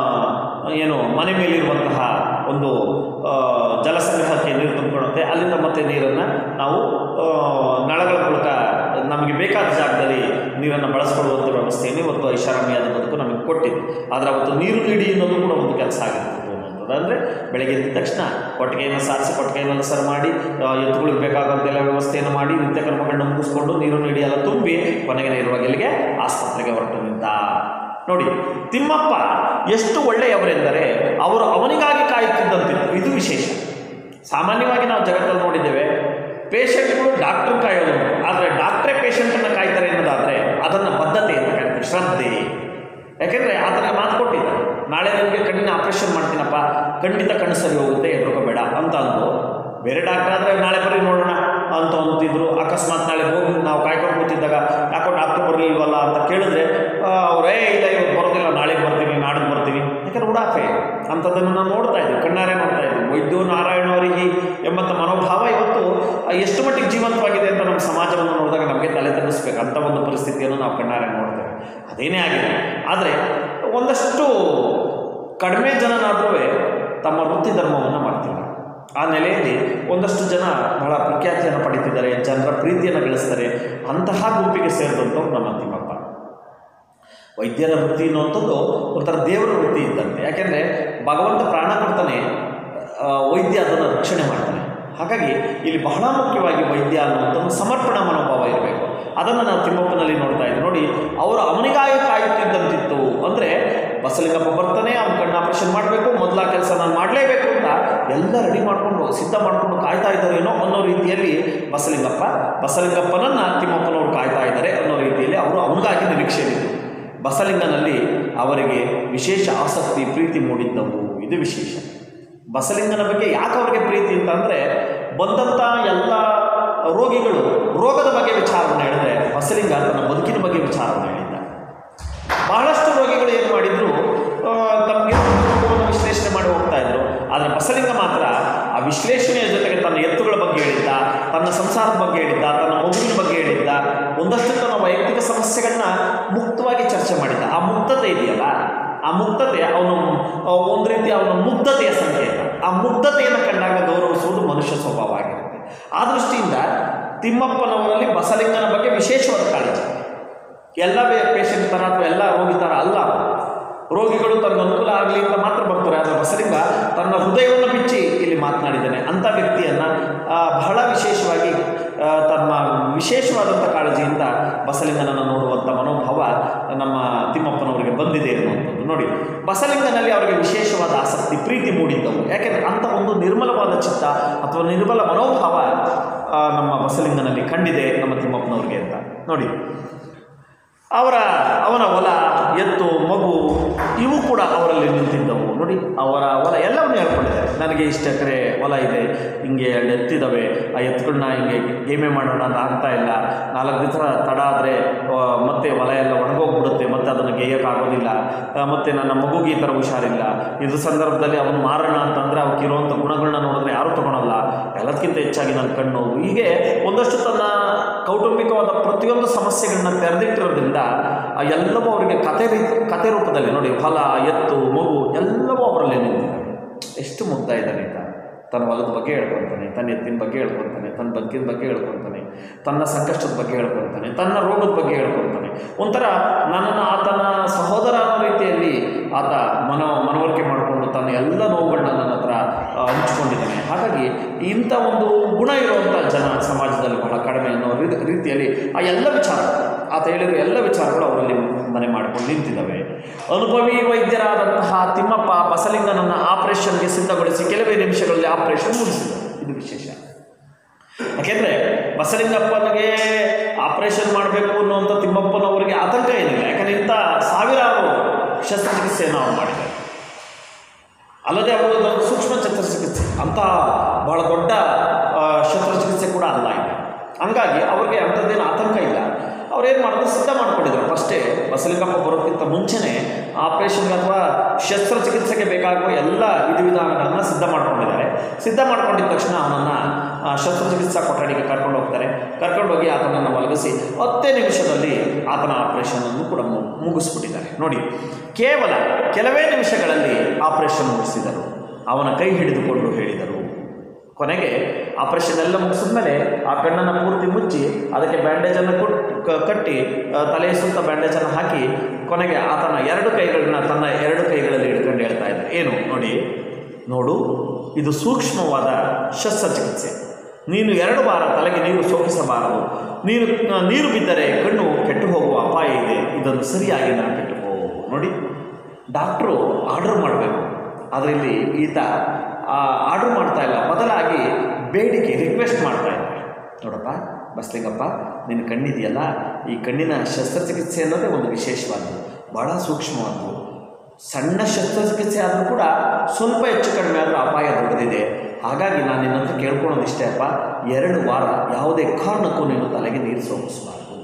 [SPEAKER 1] ಏನು ಮನೆ ಮೇಲಿರುವಂತಹ ಒಂದು ಆ, ಜಲಸಂಗ್ರಹಕ್ಕೆ ನೀರು ತುಂಬಿಕೊಳ್ಳುತ್ತೆ ಅಲ್ಲಿಂದ ಮತ್ತೆ ನೀರನ್ನು ನಾವು ಆ, ನಳಗಳ ಮೂಲಕ ನಮಗೆ ಬೇಕಾದ ಜಾಗದಲ್ಲಿ ನೀರನ್ನು ಬಳಸ್ಕೊಳ್ಳುವಂಥ ವ್ಯವಸ್ಥೆಯನ್ನು ಇವತ್ತು ಐಷಾರಾಮಿಯಾದ ಬದುಕು ನಮಗೆ ಕೊಟ್ಟಿದೆ ಆದರೆ ಅವತ್ತು ನೀರು ನೀಡಿ ಅನ್ನೋದು ಕೂಡ ಒಂದು ಕೆಲಸ ಆಗಿರ್ತಿತ್ತು ಅನ್ನೋದು ಅಂದರೆ ಬೆಳಗ್ಗೆ ಎದ್ದ ತಕ್ಷಣ ಕೊಟ್ಟಿಗೆಯನ್ನು ಸಾರಿಸಿ ಕೊಟ್ಟಿಗೆಯನ್ನು ಸರ್ ಮಾಡಿ ಆ, ಎತ್ತುಗಳಿಗೆ ಬೇಕಾದಂತೆಲ್ಲ ವ್ಯವಸ್ಥೆಯನ್ನು ಮಾಡಿ ನಿತ್ಯ ಕರ್ಮಗಳನ್ನ ಮುಗಿಸ್ಕೊಂಡು ನೀರು ನೀಡಿ ಎಲ್ಲ ತುಂಬಿ ಕೊನೆಗೆ ನೇರವಾಗಿ ಆಸ್ಪತ್ರೆಗೆ ಹೊರಟು ನಿಂತ ನೋಡಿ ತಿಮ್ಮಪ್ಪ ಎಷ್ಟು ಒಳ್ಳೆಯವರೆಂದರೆ ಅವರು ಅವನಿಗಾಗಿ ಕಾಯುತ್ತಿದ್ದಂತಿತ್ತು ಇದು ವಿಶೇಷ ಸಾಮಾನ್ಯವಾಗಿ ನಾವು ಜಗತ್ತಲ್ಲಿ ನೋಡಿದ್ದೇವೆ ಪೇಷಂಟ್ಗಳು ಡಾಕ್ಟ್ರ್ ಕಾಯೋದುಂಟು ಆದರೆ ಡಾಕ್ಟ್ರೇ ಪೇಷಂಟನ್ನು ಕಾಯ್ತಾರೆ ಅನ್ನೋದಾದರೆ ಅದನ್ನು ಬದ್ಧತೆ ಅಂತ ಕರೀತಾರೆ ಶ್ರದ್ಧೆ ಯಾಕೆಂದರೆ ಆತನಿಗೆ ಮಾತು ಕೊಟ್ಟಿದ್ದಾರೆ ನಾಳೆ ನಿಮಗೆ ಕಣ್ಣಿನ ಆಪರೇಷನ್ ಮಾಡ್ತೀನಪ್ಪ ಖಂಡಿತ ಕಣ್ಣು ಸರಿ ಹೋಗುತ್ತೆ ಹೆದರ್ಕೋಬೇಡ ಅಂತ ಅಂದು ಬೇರೆ ಡಾಕ್ಟರ್ ಆದರೆ ನಾಳೆ ಬರ್ರಿ ನೋಡೋಣ ಅಂತ ಅಂತಿದ್ರು ಅಕಸ್ಮಾತ್ ನಾಳೆ ಹೋಗಿ ನಾವು ಕಾಯ್ಕೊಂಡು ಕೂತಿದ್ದಾಗ ಯಾಕೋ ಡಾಕ್ಟರ್ ಬರಲಿಲ್ವಲ್ಲ ಅಂತ ಕೇಳಿದ್ರೆ ಆ, ಅವರೇ ಇಲ್ಲ ಇವತ್ತು ಬರೋದಿಲ್ಲ ನಾಳೆ ಬರ್ತೀನಿ ನಾಡಿದ್ದು ಬರ್ತೀನಿ ಯಾಕಂದ್ರೆ ಉಡಾಫೆ ಅಂಥದ್ದನ್ನು ನಾವು ನೋಡ್ತಾ ಇದ್ವಿ ಕಣ್ಣಾರೆ ನೋಡ್ತಾ ಇದ್ವಿ ವೈದ್ಯು ನಾರಾಯಣ ಅವರಿಗೆ ಎಂಬಂಥ ಮನೋಭಾವ ಇವತ್ತು ಆ, ಎಷ್ಟು ಮಟ್ಟಿಗೆ ಜೀವಂತವಾಗಿದೆ ಅಂತ ನಮ್ಮ ಸಮಾಜವನ್ನು ನೋಡಿದಾಗ ನಮಗೆ ತಲೆ ತಗ್ಗಿಸ್ಬೇಕು ಅಂಥ ಒಂದು ಪರಿಸ್ಥಿತಿಯನ್ನು ನಾವು ಕಣ್ಣಾರೆ ನೋಡ್ತೇವೆ ಅದೇನೇ ಆಗಿದೆ ಆದರೆ ಒಂದಷ್ಟು ಕಡಿಮೆ ಜನನಾದರೂ ತಮ್ಮ ವೃತ್ತಿ ಧರ್ಮವನ್ನು ಮಾಡ್ತಿಲ್ಲ ಆ ನೆಲೆಯಲ್ಲಿ ಒಂದಷ್ಟು ಜನ ಬಹಳ ಪ್ರಖ್ಯಾತಿಯನ್ನು ಪಡೀತಿದ್ದಾರೆ ಜನರ ಪ್ರೀತಿಯನ್ನು ಗಳಿಸ್ತಾರೆ ಅಂತಹ ಗುಂಪಿಗೆ ಸೇರಿದಂಥವ್ರು ನಮ್ಮ ತಿಮ್ಮಪ್ಪ ವೈದ್ಯರ ವೃತ್ತಿ ಅನ್ನುವಂಥದ್ದು ಒಂಥರ ದೇವರ ವೃತ್ತಿ ಇದ್ದಂತೆ ಯಾಕೆಂದರೆ ಭಗವಂತ ಪ್ರಾಣ ಕೊಡ್ತಾನೆ ಆ, ವೈದ್ಯ ಅದನ್ನು ರಕ್ಷಣೆ ಮಾಡ್ತಾನೆ ಹಾಗಾಗಿ ಇಲ್ಲಿ ಬಹಳ ಮುಖ್ಯವಾಗಿ ವೈದ್ಯ ಅನ್ನುವಂಥದ್ದು ಸಮರ್ಪಣಾ ಮನೋಭಾವ ಇರಬೇಕು ಅದನ್ನು ನಾವು ತಿಮ್ಮಪ್ಪನಲ್ಲಿ ನೋಡ್ತಾ ಇದ್ದೀವಿ ನೋಡಿ ಅವರು ಅವನಿಗಾಗಿ ಕಾಯುತ್ತಿದ್ದಂತಿತ್ತು ಅಂದರೆ ಬಸಲಿಂಗಪ್ಪ ಬರ್ತಾನೆ ಅವ್ನ ಕಣ್ಣು ಆಪರೇಷನ್ ಮಾಡಬೇಕು ಮೊದಲ ಕೆಲಸ ನಾನು ಮಾಡಲೇಬೇಕು ಅಂತ ಎಲ್ಲ ರೆಡಿ ಮಾಡಿಕೊಂಡು ಸಿದ್ಧ ಮಾಡಿಕೊಂಡು ಕಾಯ್ತಾ ಇದ್ದಾರೇನೋ ಅನ್ನೋ ರೀತಿಯಲ್ಲಿ ಬಸಲಿಂಗಪ್ಪ ಬಸಲಿಂಗಪ್ಪನನ್ನು ತಿಮ್ಮಪ್ಪನವರು ಕಾಯ್ತಾ ಇದ್ದಾರೆ ಅನ್ನೋ ರೀತಿಯಲ್ಲಿ ಅವರು ಅವನಿಗಾಗಿ ನಿರೀಕ್ಷೆಯಲ್ಲಿದ್ದರು ಬಸಲಿಂಗನಲ್ಲಿ ಅವರಿಗೆ ವಿಶೇಷ ಆಸಕ್ತಿ ಪ್ರೀತಿ ಮೂಡಿದ್ದವು ಇದು ವಿಶೇಷ ಬಸಲಿಂಗನ ಬಗ್ಗೆ ಯಾಕೆ ಅವರಿಗೆ ಪ್ರೀತಿ ಅಂತಂದರೆ ಬಂದಂಥ ಎಲ್ಲ ರೋಗಿಗಳು ರೋಗದ ಬಗ್ಗೆ ವಿಚಾರವನ್ನು ಹೇಳಿದ್ರೆ ಬಸಲಿಂಗ ತನ್ನ ಬದುಕಿನ ಬಗ್ಗೆ ವಿಚಾರವನ್ನು ಹೇಳಿದ್ದ ಬಹಳಷ್ಟು ರೋಗಿಗಳು ಏನು ಮಾಡಿದ್ರು ಆ, ತಮಗೆ ರೋಗವನ್ನು ವಿಶ್ಲೇಷಣೆ ಮಾಡಿ ಹೋಗ್ತಾ ಇದ್ರು ಆದರೆ ಬಸಲಿಂಗ ಮಾತ್ರ ಆ ವಿಶ್ಲೇಷಣೆಯ ಜೊತೆಗೆ ತನ್ನ ಎತ್ತುಗಳ ಬಗ್ಗೆ ಹೇಳಿದ್ದ ತನ್ನ ಸಂಸಾರದ ಬಗ್ಗೆ ಹೇಳಿದ್ದ ತನ್ನ ಮಗುವಿನ ಬಗ್ಗೆ ಹೇಳಿದ್ದ ಒಂದಷ್ಟು ತನ್ನ ವೈಯಕ್ತಿಕ ಸಮಸ್ಯೆಗಳನ್ನ ಮುಕ್ತವಾಗಿ ಚರ್ಚೆ ಮಾಡಿದ್ದ ಆ ಮುಕ್ತತೆ ಇದೆಯಲ್ಲ ಆ ಮುಕ್ತತೆ ಅವನು ಆ, ಒಂದು ರೀತಿ ಅವನ ಮುಗ್ಧತೆಯ ಸಂಕೇತ ಆ ಮುಗ್ಧತೆಯನ್ನು ಕಂಡಾಗ ಗೌರವಿಸುವುದು ಮನುಷ್ಯ ಸ್ವಭಾವ ಆಗಿರುತ್ತೆ ಆ ದೃಷ್ಟಿಯಿಂದ ತಿಮ್ಮಪ್ಪನವರಲ್ಲಿ ಬಸಲಿಂಗನ ಬಗ್ಗೆ ವಿಶೇಷವಾದ ಕಾಳಜಿ ಎಲ್ಲ ಪೇಷಂಟ್ ಥರ ಅಥವಾ ಎಲ್ಲ ರೋಗಿ ಥರ ಅಲ್ಲ ಅವ್ನು. ರೋಗಿಗಳು ತನ್ನ ಅನುಕೂಲ ಆಗಲಿ ಅಂತ ಮಾತ್ರ ಬರ್ತಾರೆ ಆದರೆ ಬಸಲಿಂಗ ತನ್ನ ಹೃದಯವನ್ನು ಬಿಚ್ಚಿ ಇಲ್ಲಿ ಮಾತನಾಡಿದ್ದಾನೆ ಅಂಥ ವ್ಯಕ್ತಿಯನ್ನು ಬಹಳ ವಿಶೇಷವಾಗಿ ಆ, ತನ್ನ ವಿಶೇಷವಾದಂಥ ಕಾಳಜಿಯಿಂದ ಬಸಲಿಂಗನನ್ನು ನೋಡುವಂಥ ಮನೋಭಾವ ನಮ್ಮ ತಿಮ್ಮಪ್ಪನವರಿಗೆ ಬಂದಿದೆ ಅನ್ನುವಂಥದ್ದು ನೋಡಿ ಬಸಲಿಂಗನಲ್ಲಿ ಅವರಿಗೆ ವಿಶೇಷವಾದ ಆಸಕ್ತಿ ಪ್ರೀತಿ ಮೂಡಿದ್ದವು ಯಾಕೆಂದರೆ ಅಂಥ ಒಂದು ನಿರ್ಮಲವಾದ ಚಿತ್ತ ಅಥವಾ ನಿರ್ಮಲ ಮನೋಭಾವ ಆ, ನಮ್ಮ ಬಸಲಿಂಗನಲ್ಲಿ ಕಂಡಿದೆ ನಮ್ಮ ತಿಮ್ಮಪ್ಪನವ್ರಿಗೆ ಅಂತ ನೋಡಿ ಅವರ ಅವನ ಹೊಲ ಎತ್ತು ಮಗು ಇವು ಕೂಡ ಅವರಲ್ಲಿ ನಿಂತಿದ್ದವು ನೋಡಿ ಅವರ ಹೊಲ ಎಲ್ಲವನ್ನೂ ಹೇಳ್ಕೊಂಡಿದ್ದಾರೆ ನನಗೆ ಇಷ್ಟು ಎಕರೆ ಹೊಲ ಇದೆ ಹಿಂಗೆ ಎರಡು ಎತ್ತಿದ್ದಾವೆ ಆ ಎತ್ತುಗಳನ್ನ ಹಿಂಗೆ ಗೇಮೆ ಮಾಡೋಣ ಅಂತ ಆಗ್ತಾ ಇಲ್ಲ ನಾಲ್ಕು ದಿವಸ ತಡ ಆದರೆ ಮತ್ತೆ ಹೊಲ ಎಲ್ಲ ಒಣಗೋಗ್ಬಿಡುತ್ತೆ ಮತ್ತೆ ಅದನ್ನು ಗೇಯೋಕ್ಕಾಗೋದಿಲ್ಲ ಆ, ಮತ್ತೆ ನನ್ನ ಮಗುಗೆ ಈ ಥರ ಹುಷಾರಿಲ್ಲ ಇದ್ರ ಸಂದರ್ಭದಲ್ಲಿ ಅವನು ಮಾರೋಣ ಅಂತಂದರೆ ಅವಕ್ಕೆ ಇರುವಂಥ ಗುಣಗಳನ್ನ ನೋಡಿದ್ರೆ ಯಾರೂ ತೊಗೊಳಲ್ಲ ಎಲ್ಲದಕ್ಕಿಂತ ಹೆಚ್ಚಾಗಿ ನನ್ನ ಕಣ್ಣು ಹೀಗೆ ಒಂದಷ್ಟು ತನ್ನ ಕೌಟುಂಬಿಕವಾದ ಪ್ರತಿಯೊಂದು ಸಮಸ್ಯೆಗಳನ್ನ ತೆರೆದಿಟ್ಟಿರೋದ್ರಿಂದ ಆ ಎಲ್ಲವೂ ಅವರಿಗೆ ಕತೆ ರೀತಿ ಕತೆ ರೂಪದಲ್ಲಿ ನೋಡಿ ಹೊಲ ಎತ್ತು ಮಗು ಎಲ್ಲವೂ ಅವರಲ್ಲಿ ನಿಂತಿದೆ ಎಷ್ಟು ಮುಗ್ಧ ಇದ್ದಾನೆ ಈತ ತನ್ನ ಹೊಲದ ಬಗ್ಗೆ ಹೇಳ್ಕೊತಾನೆ ತನ್ನ ಎತ್ತಿನ ಬಗ್ಗೆ ಹೇಳ್ಕೊತಾನೆ ತನ್ನ ಬದುಕಿನ ಬಗ್ಗೆ ಹೇಳ್ಕೊತಾನೆ ತನ್ನ ಸಂಕಷ್ಟದ ಬಗ್ಗೆ ಹೇಳ್ಕೊತಾನೆ ತನ್ನ ರೋಗದ ಬಗ್ಗೆ ಹೇಳ್ಕೊತಾನೆ ಒಂಥರ ನನ್ನನ್ನು ಆತನ ಸಹೋದರ ಅನ್ನೋ ರೀತಿಯಲ್ಲಿ ಆತ ಮನೋ ಮನವರಿಕೆ ಮಾಡಿಕೊಂಡು ತನ್ನ ಎಲ್ಲ ನೋವುಗಳನ್ನ ನನ್ನ ಹತ್ರ ಆ, ಹಂಚಿಕೊಂಡಿದ್ದಾನೆ ಹಾಗಾಗಿ ಇಂಥ ಒಂದು ಗುಣ ಇರುವಂಥ ಜನ ಸಮಾಜದಲ್ಲಿ ಬಹಳ ಕಡಿಮೆ ಅನ್ನೋ ರೀ- ರೀತಿಯಲ್ಲಿ ಆ ಎಲ್ಲ ವಿಚಾರ ಆತ ಹೇಳಿರೋ ಎಲ್ಲ ವಿಚಾರಗಳು ಅವರಲ್ಲಿ ಮನೆ ಮಾಡಿಕೊಂಡು ನಿಂತಿದ್ದಾವೆ ಅನುಭವಿ ವೈದ್ಯರಾದಂತಹ ತಿಮ್ಮಪ್ಪ ಬಸಲಿಂಗನನ್ನು ಆಪರೇಷನ್ಗೆ ಸಿದ್ಧಗೊಳಿಸಿ ಕೆಲವೇ ನಿಮಿಷಗಳಲ್ಲಿ ಆಪರೇಷನ್ ಮುಗಿಸಿದರು ಇದು ವಿಶೇಷ ಯಾಕೆಂದರೆ ಬಸಲಿಂಗಪ್ಪನಿಗೆ ಆಪರೇಷನ್ ಮಾಡಬೇಕು ಅನ್ನುವಂಥ ತಿಮ್ಮಪ್ಪನವರಿಗೆ ಆತಂಕ ಏನಿಲ್ಲ ಯಾಕಂದರೆ ಇಂಥ ಸಾವಿರಾರು ಶಸ್ತ್ರಚಿಕಿತ್ಸೆಯನ್ನು ಅವ್ರು ಮಾಡಿದ್ದಾರೆ ಅಲ್ಲದೆ ಅವರು ದೊಡ್ಡ ಸೂಕ್ಷ್ಮ ಶಸ್ತ್ರಚಿಕಿತ್ಸೆ ಅಂತ ಬಹಳ ದೊಡ್ಡ ಆ, ಶಸ್ತ್ರಚಿಕಿತ್ಸೆ ಕೂಡ ಅಲ್ಲ ಇದು ಹಂಗಾಗಿ ಅವ್ರಿಗೆ ಅಂಥದ್ದೇನು ಆತಂಕ ಇಲ್ಲ ಅವ್ರೇನು ಮಾಡಿದ್ರು ಸಿದ್ಧ ಮಾಡ್ಕೊಂಡಿದ್ರು ಫಸ್ಟೇ ಬಸಲಿಂಗಪ್ಪ ಬರೋದಕ್ಕಿಂತ ಮುಂಚೆನೇ ಆಪರೇಷನ್ಗೆ ಅಥವಾ ಶಸ್ತ್ರಚಿಕಿತ್ಸೆಗೆ ಬೇಕಾಗುವ ಎಲ್ಲ ವಿಧಿವಿಧಾನಗಳನ್ನು ಸಿದ್ಧ ಮಾಡ್ಕೊಂಡಿದ್ದಾರೆ ಸಿದ್ಧ ಮಾಡ್ಕೊಂಡಿದ್ದ ತಕ್ಷಣ ಅವನನ್ನು ಶಸ್ತ್ರಚಿಕಿತ್ಸಾ ಕೊಠಡಿಗೆ ಕರ್ಕೊಂಡು ಹೋಗ್ತಾರೆ ಕರ್ಕೊಂಡು ಹೋಗಿ ಆತನನ್ನು ಮಲಗಿಸಿ ಹತ್ತೇ ನಿಮಿಷದಲ್ಲಿ ಆತನ ಆಪರೇಷನನ್ನು ಕೂಡ ಮು- ಮುಗಿಸ್ಬಿಟ್ಟಿದ್ದಾರೆ ನೋಡಿ ಕೇವಲ ಕೆಲವೇ ನಿಮಿಷಗಳಲ್ಲಿ ಆಪರೇಷನ್ ಮುಗಿಸಿದರು ಅವನ ಕೈ ಹಿಡಿದುಕೊಂಡು ಹೇಳಿದರು ಕೊನೆಗೆ ಆಪರೇಷನ್ ಎಲ್ಲ ಮುಗಿಸಿದ ಮೇಲೆ ಆ ಕಣ್ಣನ್ನು ಪೂರ್ತಿ ಮುಚ್ಚಿ ಅದಕ್ಕೆ ಬ್ಯಾಂಡೇಜನ್ನು ಕೊಟ್ಟು ಕ- ಕಟ್ಟಿ ಆ, ತಲೆಯ ಸುತ್ತ ಬ್ಯಾಂಡೇಜನ್ನು ಹಾಕಿ ಕೊನೆಗೆ ಆತನ ಎರಡು ಕೈಗಳನ್ನ ತನ್ನ ಎರಡು ಕೈಗಳಲ್ಲಿ ಹಿಡ್ಕೊಂಡು ಹೇಳ್ತಾ ಇದ್ದ ಏನು ನೋಡಿ ನೋಡು ಇದು ಸೂಕ್ಷ್ಮವಾದ ಶಸ್ತ್ರಚಿಕಿತ್ಸೆ ನೀನು ಎರಡು ವಾರ ತಲೆಗೆ ನೀರು ಸೋಕಿಸಬಾರದು ನೀರು ಆ, ನೀರು ಬಿದ್ದರೆ ಕಣ್ಣು ಕೆಟ್ಟು ಹೋಗುವ ಅಪಾಯ ಇದೆ ಇದನ್ನು ಸರಿಯಾಗಿ ನಾನು ಕೆಟ್ಟು ನೋಡಿ ಡಾಕ್ಟ್ರು ಆರ್ಡರ್ ಮಾಡಬೇಕು ಆದರೆ ಇಲ್ಲಿ ಈತ ಆರ್ಡರ್ ಮಾಡ್ತಾ ಇಲ್ಲ ಬದಲಾಗಿ ಬೇಡಿಕೆ ರಿಕ್ವೆಸ್ಟ್ ಮಾಡ್ತಾ ಇದ್ದಾರೆ ನೋಡಪ್ಪ ಬಸ್ಲಿಂಗಪ್ಪ ನಿನ್ನ ಕಣ್ಣಿದೆಯಲ್ಲ ಈ ಕಣ್ಣಿನ ಶಸ್ತ್ರಚಿಕಿತ್ಸೆ ಅನ್ನೋದೇ ಒಂದು ವಿಶೇಷವಾದ್ದು ಭಾಳ ಸೂಕ್ಷ್ಮವಾದ್ದು ಸಣ್ಣ ಶಸ್ತ್ರಚಿಕಿತ್ಸೆ ಆದರೂ ಕೂಡ ಸ್ವಲ್ಪ ಹೆಚ್ಚು ಕಡಿಮೆ ಆದರೂ ಅಪಾಯ ದೊಡ್ಡದಿದೆ ಹಾಗಾಗಿ ನಾನು ನಿನ್ನ ಹತ್ರ ಕೇಳ್ಕೊಳೋದಿಷ್ಟೇ ಅಪ್ಪ ಎರಡು ವಾರ ಯಾವುದೇ ಕಾರಣಕ್ಕೂ ನೀನು ತಲೆಗೆ ನೀರು ಸೋಕಿಸಬಾರ್ದು